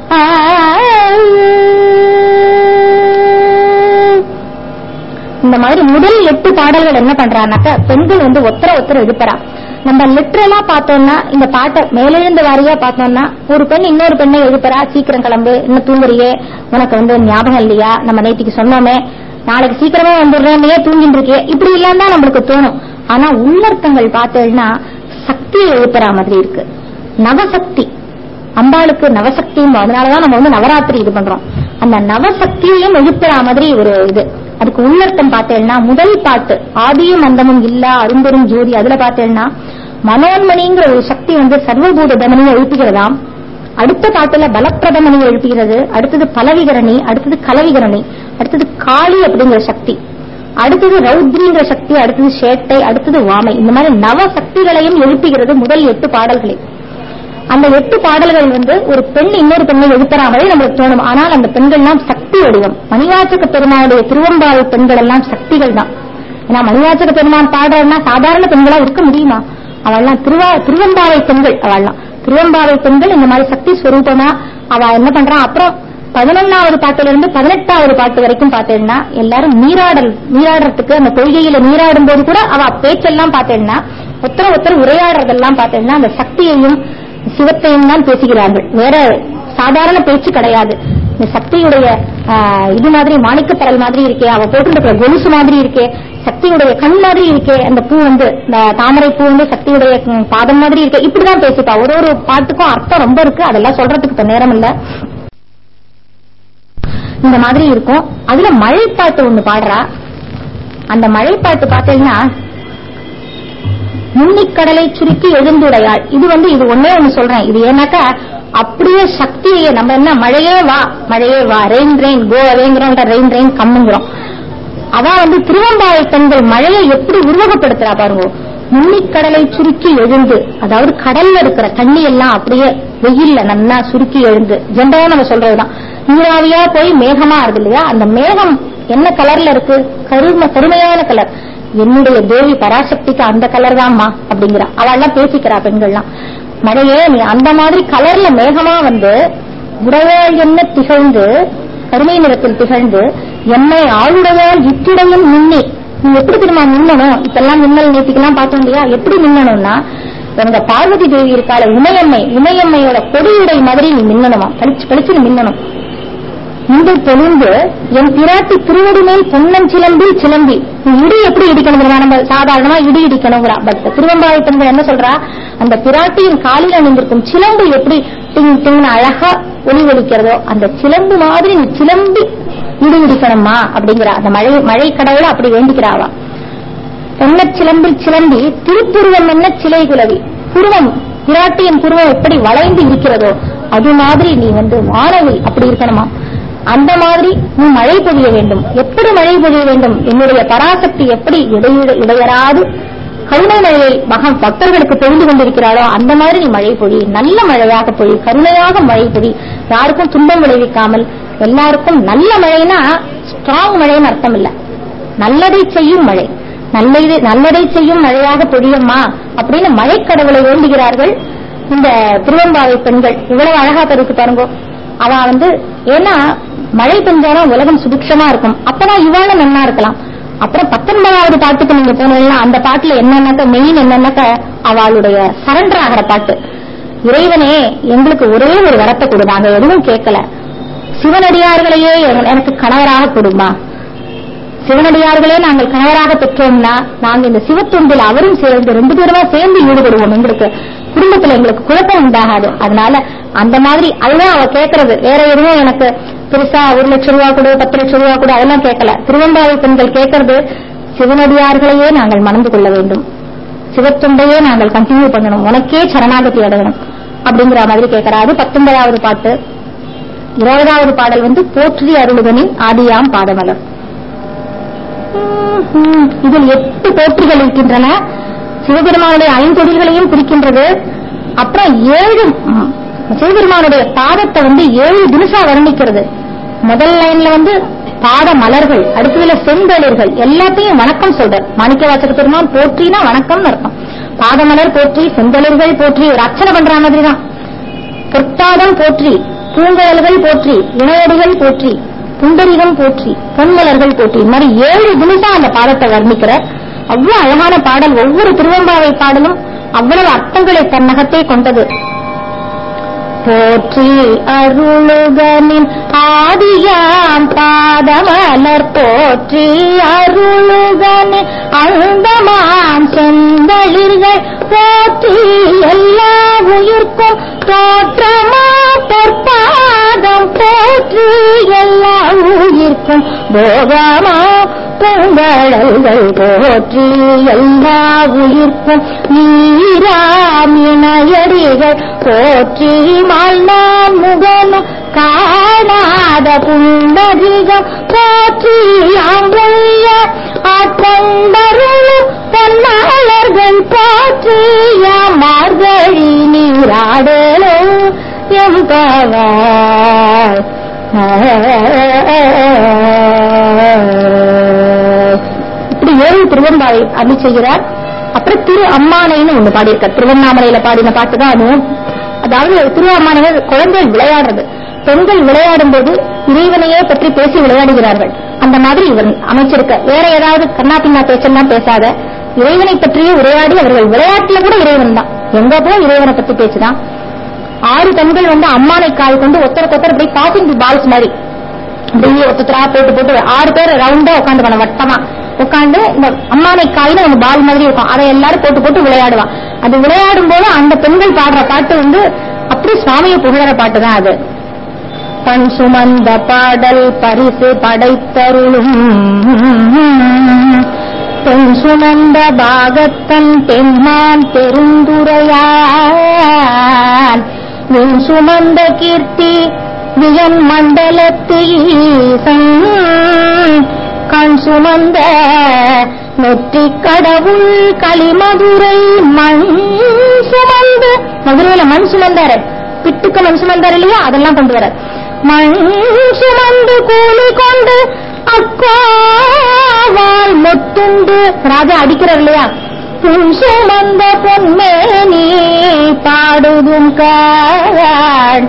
இந்த மாதிரி முதல் எட்டு பாடல்கள் என்ன பண்றான்னாக்கா பெண்கள் வந்து ஒத்தர ஒத்தர எழுப்புறா நம்ம லிட்டரலா பார்த்தோம்னா இந்த பாட்டை மேலெழுந்த வாரியா பார்த்தோம்னா ஒரு பெண் இன்னொரு பெண்ணை எழுப்புறா சீக்கிரம் கிளம்பு இன்னும் தூங்குறியே உனக்கு வந்து ஞாபகம் இல்லையா நம்ம நேத்திக்கு சொன்னோமே நாளைக்கு சீக்கிரமா வந்துடுறேன் நீ ஏன் தூங்கிட்டு இருக்கியே இப்படி எல்லாம் தான் நம்மளுக்கு தோணும் ஆனா உள்ளர்த்தங்கள் பார்த்தோம்னா சக்தியை எழுப்புற மாதிரி இருக்கு நவசக்தி அம்பாளுக்கு நவசக்தியும் அதனாலதான் நம்ம வந்து நவராத்திரி இது பண்றோம் அந்த நவசக்தியையும் எழுப்புற மாதிரி ஒரு இது அதுக்கு உள்ளர்த்தம் பார்த்தேன்னா முதல் பாட்டு ஆதியும் அந்தமும் இல்ல அரும்பெரும் ஜோதி அதுல பார்த்தேன்னா மனோன்மணிங்கிற ஒரு சக்தி வந்து சர்வபூத தமனியை எழுப்புகிறதாம் அடுத்த பாட்டுல பலப்பிரதமணியை எழுப்புகிறது அடுத்தது பலவிகரணி அடுத்தது கலவிகரணி அடுத்தது காளி அப்படிங்கிற சக்தி அடுத்தது ரௌத்ரிங்கிற சக்தி அடுத்தது சேட்டை அடுத்தது வாமை இந்த மாதிரி நவ சக்திகளையும் எழுப்புகிறது முதல் எட்டு பாடல்களை அந்த எட்டு பாடல்கள் வந்து ஒரு பெண் இன்னொரு பெண்ணை எழுப்புறாங்களே நம்மளுக்கு தோணும் ஆனால் அந்த பெண்கள்லாம் சக்தி வடிவம் மணிவாச்சக பெருமாளுடைய திருவம்பாவை பெண்கள் எல்லாம் சக்திகள் தான் ஏன்னா மணிவாச்சக பெருமான் பாடுறதுனா சாதாரண பெண்களா இருக்க முடியுமா அவள்லாம் திருவா திருவம்பாவை பெண்கள் அவள்லாம் திருவம்பாவை பெண்கள் இந்த மாதிரி சக்தி ஸ்வரூபமா அவ என்ன பண்றா அப்புறம் பதினொன்னாவது பாட்டுல இருந்து பதினெட்டாவது பாட்டு வரைக்கும் பார்த்தேன்னா எல்லாரும் நீராடல் நீராடுறதுக்கு அந்த கொள்கையில நீராடும் போது கூட அவ பேச்செல்லாம் பார்த்தேன்னா ஒத்தர ஒத்தர உரையாடுறதெல்லாம் பார்த்தேன்னா அந்த சக்தியையும் சிவத்தையும் தான் பேசுகிறார்கள் வேற சாதாரண பேச்சு கிடையாது இந்த சக்தியுடைய ஆஹ், இது மாதிரி மாணிக்கப்பரல் மாதிரி இருக்கே அவ போட்டுருக்கிற கொலுசு மாதிரி இருக்கே சக்தியுடைய கண் மாதிரி இருக்கே அந்த பூ வந்து இந்த தாமரை பூ வந்து சக்தியுடைய ம், பாதம் மாதிரி இருக்கே இப்படிதான் பேசிப்பா ஒரு ஒரு பாட்டுக்கும் அர்த்தம் ரொம்ப இருக்கு அதெல்லாம் சொல்றதுக்கு இப்ப நேரம் இல்ல இந்த மாதிரி இருக்கும் அதுல மழைப்பாட்டு ஒண்ணு பாடுறா அந்த மழைப்பாட்டு பார்த்தீங்கன்னா முன்னிக்கடலை சுருக்கி எழுந்துடையாள் இது வந்து இது ஒண்ணே ஒண்ணு சொல்றேன் இது ஏன்னாக்கா அப்படியே சக்தியை நம்ம என்ன மழையே வா மழையே வா ரெயின் ரெயின் கோ அவேங்கிறோம் ரெயின் ரெயின் கம்முங்கிறோம் அதான் வந்து திருவம்பாவை பெண்கள் மழையை எப்படி உருவகப்படுத்துறா பாருங்க முன்னிக்கடலை சுருக்கி எழுந்து அதாவது கடல்ல இருக்கிற தண்ணி எல்லாம் அப்படியே வெயில்ல நல்லா சுருக்கி எழுந்து ஜென்ரலா நம்ம சொல்றதுதான் நீராவியா போய் மேகமா இருக்கு இல்லையா அந்த மேகம் என்ன கலர்ல இருக்கு கரும கருமையான கலர் என்னுடைய தேவி பராசக்திக்கு அந்த கலர் தான்மா அப்படிங்கிறா அவள்லாம் பேசிக்கிறா பெண்கள்லாம் மழையே நீ அந்த மாதிரி கலர்ல மேகமா வந்து உடையாள் என்ன திகழ்ந்து கருமை நிறத்தில் திகழ்ந்து என்னை ஆளுடையால் இத்துடையும் மின்னி நீ எப்படி தெரியுமா மின்னணும் இப்பெல்லாம் மின்னல் நேத்திக்கெல்லாம் பார்த்தோம் இல்லையா எப்படி மின்னணும்னா உங்க பார்வதி தேவி இருக்கால இமயம்மை இமயம்மையோட கொடியுடை மாதிரி நீ மின்னணுமா கழிச்சு கழிச்சு மின்னணும் இந்த பொழுந்து என் பிராட்டி திருவடி மேல் பொன்னன் சிலம்பில் சிலம்பி நீ இடி எப்படி இடிக்கணும் தெரியுமா? நம்ம சாதாரணமா இடி இடிக்கணுங்கிறா பட் திருவம்பாவை பெண்கள் என்ன சொல்றா அந்த பிராட்டியின் காலில் அணிந்திருக்கும் சிலம்பு எப்படி டிங் டிங்னு அழகா ஒளி ஒலிக்கிறதோ அந்த சிலம்பு மாதிரி நீ சிலம்பி இடி இடிக்கணுமா அப்படிங்கிறா அந்த மழை மழை கடவுளை அப்படி வேண்டிக்கிறாவா பொன்னச் சிலம்பில் சிலம்பி திருப்புருவம் என்ன சிலை குலவி புருவம் பிராட்டியின் புருவம் எப்படி வளைந்து இருக்கிறதோ அது மாதிரி நீ வந்து வானவில் அப்படி இருக்கணுமா அந்த மாதிரி நீ மழை பொழிய வேண்டும் எப்படி மழை பொழிய வேண்டும் என்னுடைய பராசக்தி எப்படி இடையிட இடையராது கருணை மழையை மகன் பக்தர்களுக்கு பொழிந்து கொண்டிருக்கிறாளோ அந்த மாதிரி நீ மழை பொழி நல்ல மழையாக பொழி கருணையாக மழை பொழி யாருக்கும் துன்பம் விளைவிக்காமல் எல்லாருக்கும் நல்ல மழைனா ஸ்ட்ராங் மழைன்னு அர்த்தம் இல்ல நல்லதை செய்யும் மழை நல்லது நல்லதை செய்யும் மழையாக பொழியம்மா அப்படின்னு மழைக்கடவுளை வேண்டுகிறார்கள் இந்த திருவம்பாவை பெண்கள் இவ்வளவு அழகா இருக்கு பாருங்க அவ வந்து ஏன்னா மழை பெஞ்சாலும் உலகம் சுபிக்ஷமா இருக்கும் அப்பதான் இவாள நன்னா இருக்கலாம் அப்புறம் பத்தொன்பதாவது பாட்டுக்கு நீங்க போனீங்கன்னா அந்த பாட்டுல என்னன்னாக்க மெயின் என்னன்னாக்க அவளுடைய சரண்டர் ஆகிற பாட்டு இறைவனே எங்களுக்கு ஒரே ஒரு வரத்தை கொடு நாங்க எதுவும் கேட்கல சிவனடியார்களையே எங்க- எனக்கு கணவராக கொடுமா சிவனடியார்களே நாங்கள் கணவராக பெற்றோம்னா நாங்க இந்த சிவத்தொண்டில் அவரும் சேர்ந்து ரெண்டு பேருமா சேர்ந்து ஈடுபடுவோம் எங்களுக்கு குடும்பத்துல எங்களுக்கு குழப்பம் உண்டாகாது அதனால அந்த மாதிரி அதுதான் அவ கேட்கறது வேற எதுவும் எனக்கு பெருசா ஒரு லட்சம் ரூபா கொடு பத்து லட்சம் ரூபா கொடு அதெல்லாம் கேட்கல திருவம்பாவை பெண்கள் கேட்கறது சிவனடியார்களையே நாங்கள் மணந்து கொள்ள வேண்டும் சிவத்தொண்டையே நாங்கள் கண்டினியூ பண்ணணும் உனக்கே சரணாகதி அடையணும் அப்படிங்கிற மாதிரி கேட்கிறா அது பத்தொன்பதாவது பாட்டு இருபதாவது பாடல் வந்து போற்றி அருளுகனின் ஆதியாம் பாதமலர் ம்ஹும். இதில் எட்டு போற்றிகள் இருக்கின்றன சிவபெருமானுடைய ஐந்தொழில்களையும் குறிக்கின்றது அப்புறம் ஏழு ம், சிவபெருமானுடைய பாதத்தை வந்து ஏழு தினசா வர்ணிக்கிறது முதல் லைன்ல வந்து பாத மலர்கள் அடுத்ததுல செந்தளிர்கள் எல்லாத்தையும் வணக்கம் சொல்றார் மாணிக்க வாசக பெருமான் போற்றினா வணக்கம்னு அர்த்தம் பாதமலர் போற்றி செந்தளிர்கள் போற்றி ஒரு அர்ச்சனை பண்ற மாதிரி தான் பொற்பாதம் போற்றி பூங்கழல்கள் போற்றி இணையடிகள் போற்றி புண்டரிகம் போற்றி பொன்மலர்கள் போற்றி இந்த மாதிரி ஏழு தினசா அந்த பாதத்தை வர்ணிக்கிற அவ்வளவு அழகான பாடல் ஒவ்வொரு திருவம்பாவை பாடலும் அவ்வளவு அர்த்தங்களை தன்னகத்தே கொண்டது போற்றி அருளுகனின் ஆதியாம் பாதமலர் போற்றி அருளுகனின் அந்தமாம் செந்தளிர்கள் போற்றி எல்லா உயிர்க்கும் தோற்றமா பொற்பாதம் போற்றி எல்லா உயிர்க்கும் போகமா பொங்கடல்கள் போற்றி எல்லா உயிர்க்கும் நீராமினையடிகள் போற்றி மாழ்நான் முகனும் காணாத புன்னதிகம் போற்றி ஆம்பைய ஆற்றந்தருளும் பொன்னாளர்கள் போற்றிய மார்கழி நீராடலும் எம்பவாய் இப்படி ஏழு திருவம்பாவை அருளி செய்கிறார் அப்புறம் திரு அம்மானைன்னு ஒண்ணு பாடியிருக்கார் திருவண்ணாமலையில பாடின பாட்டு தான் அதுவும் அதாவது திரு அம்மானைகள் குழந்தைகள் விளையாடுறது பெண்கள் விளையாடும் போது இறைவனையே பற்றி பேசி விளையாடுகிறார்கள் அந்த மாதிரி இவர் அமைச்சிருக்க வேற ஏதாவது கண்ணா பின்னா பேச்செல்லாம் பேசாத இறைவனை பற்றியே உரையாடி அவர்கள் விளையாட்டுல கூட இறைவன் தான் எங்க போய் இறைவனை பத்தி பேசுதான் ஆறு பெண்கள் வந்து அம்மானை கால் கொண்டு ஒருத்தருக்கு ஒருத்தர் இப்படி பாசிங் பால்ஸ் மாதிரி அப்படியே ஒருத்தரா போட்டு போட்டு ஆறு பேர் ரவுண்டா உட்காந்து வட்டமா உட்காந்து இந்த அம்மானை காயில ஒரு பால் மாதிரி இருக்கும் அதை எல்லாரும் போட்டு போட்டு விளையாடுவான் அது விளையாடும் போது அந்த பெண்கள் பாடுற பாட்டு வந்து அப்படி சுவாமியை புகழற பாட்டு தான் அது பண் சுமந்த பாடல் பரிசு படைத்தருளும் பெண் சுமந்த பாகத்தன் பெண்மான் பெருந்துரையான் நின் சுமந்த கீர்த்தி வியன் மண்டலத்து ஈசன் கண் சுமந்த நெற்றி கடவுள் களிமதுரை மண் சுமந்து மதுரையில மண் சுமந்தாரு பிட்டுக்கு மண் சுமந்தார் இல்லையா அதெல்லாம் கொண்டு வர மண் சுமந்து கூலி கொண்டு அக்காவால் மொத்துண்டு ராஜா அடிக்கிறார் இல்லையா புன் சுமந்த பொன்மேனி பாடுதும் கான்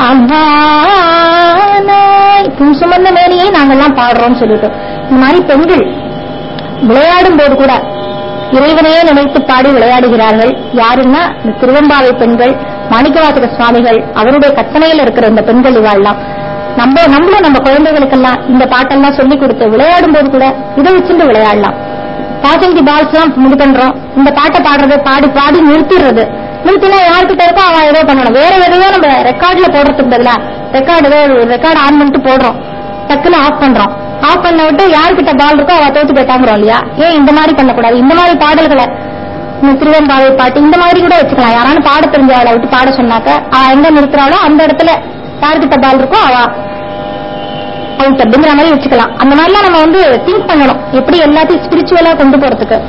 அம்மானாய் புன் சுமந்த மேனியை நாங்கெல்லாம் பாடுறோம்னு சொல்லிட்டு இந்த மாதிரி பெண்கள் விளையாடும் போது கூட இறைவனையே நினைத்து பாடி விளையாடுகிறார்கள் யாருன்னா இந்த திருவம்பாவை பெண்கள் மாணிக்கவாசக சுவாமிகள் அவருடைய கற்பனையில் இருக்கிற இந்த பெண்கள் இவாள்லாம் நம்ம நம்மளும் நம்ம குழந்தைகளுக்கெல்லாம் இந்த பாட்டெல்லாம் சொல்லி கொடுத்து விளையாடும் போது கூட இதை வச்சுட்டு விளையாடலாம் பாசங்கி பால்ஸ் எல்லாம் இது பண்றோம் இந்த பாட்டை பாடுறது பாடி பாடி நிறுத்திடுறது நிறுத்தினா யாருக்கிட்ட இருக்கோ அவன் ஏதோ பண்ணணும் வேற எதையோ நம்ம ரெக்கார்ட்ல போடுறதுக்கு பதிலா ரெக்கார்டு ஏதோ ரெக்கார்டு ஆன் பண்ணிட்டு போடுறோம் டக்குன்னு ஆஃப் பண்றோம் ஆஃப் பண்ண விட்டு யார்கிட்ட பால் இருக்கோ அவ தோத்து போயிட்டாங்கிறோம் இல்லையா ஏன் இந்த மாதிரி பண்ணக்கூடாது இந்த மாதிரி பாடல்களை இந்த திருவெம்பாவை பாட்டு இந்த மாதிரி கூட வச்சுக்கலாம் யாராலும் பாட தெரிஞ்ச அவளை விட்டு பாட சொன்னாக்க அவ எங்க நிறுத்துறாளோ அந்த இடத்துல யார்கிட்ட பால் இருக்கோ அவ அவுட் அப்படிங்கிற மாதிரி வச்சுக்கலாம் அந்த மாதிரிலாம் நம்ம வந்து திங்க் பண்ணணும் எப்படி எல்லாத்தையும் ஸ்பிரிச்சுவலா கொண்டு போறதுக்கு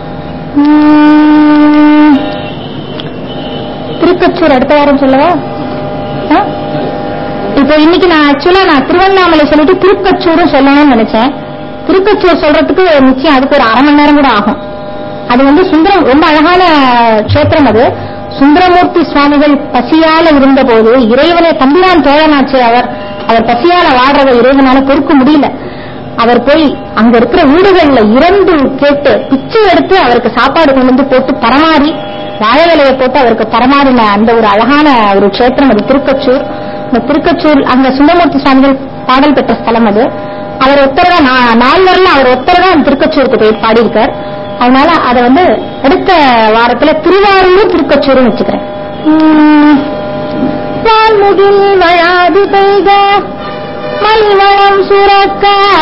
உம், திருக்கச்சூர் அடுத்த வாரம் சொல்லவா ஆ? இப்போ இன்னைக்கு நான் ஆக்சுவலா நான் திருவண்ணாமலை சொல்லிட்டு திருக்கச்சூரும் சொல்லணும்னு நினைச்சேன் திருக்கச்சூர் சொல்றதுக்கு நிச்சயம் அதுக்கு ஒரு அரை மணி நேரம் கூட ஆகும் அது வந்து சுந்தரம் ரொம்ப அழகான க்ஷேத்திரம் அது சுந்தரமூர்த்தி சுவாமிகள் பசியால இருந்தபோது இறைவனை தம்பிரான் தோழனாச்சு அவர் அவர் பசியால வாடுறத இறைவனால பொறுக்க முடியல அவர் போய் அங்க இருக்கிற வீடுகள்ல இறந்து கேட்டு பிச்சை எடுத்து அவருக்கு சாப்பாடு கொண்டு வந்து போட்டு பரமாறி வாழை இலையை போட்டு அவருக்கு பரமாறின அந்த ஒரு அழகான ஒரு க்ஷேத்திரம் அது திருக்கச்சூர் இந்த திருக்கச்சூர் அங்க சுந்தரமூர்த்தி சுவாமிகள் பாடல் பெற்ற ஸ்தலம் அது அவர் ஒருத்தர் தான் நா- நால்வர்ல அவர் ஒருத்தர் தான் திருக்கச்சூருக்கு போய் பாடியிருக்கார் அதனால அதை வந்து அடுத்த வாரத்துல திருவாரூர் திருக்கச்சூரும் வச்சுக்கிறேன் உம், வான்முகில் வழாது பெய்த மலிவளம் சுரக்க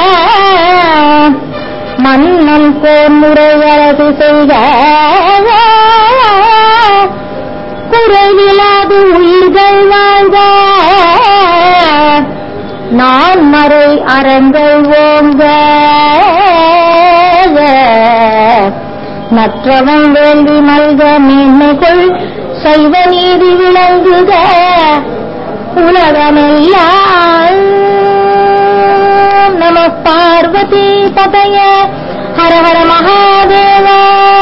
மன்னன் கோர் முறையரசு செய்க குறைவிலாது உயிர்கள் வாழ்க நான் மறை அறங்கள் ஓங்க மற்றவன் வேள்வி மல்க மேன்மைகள் சைவ நீதி விளங்குக உலகமெல்லாம் நம பார்வதி பதய ஹர ஹர மகாதேவா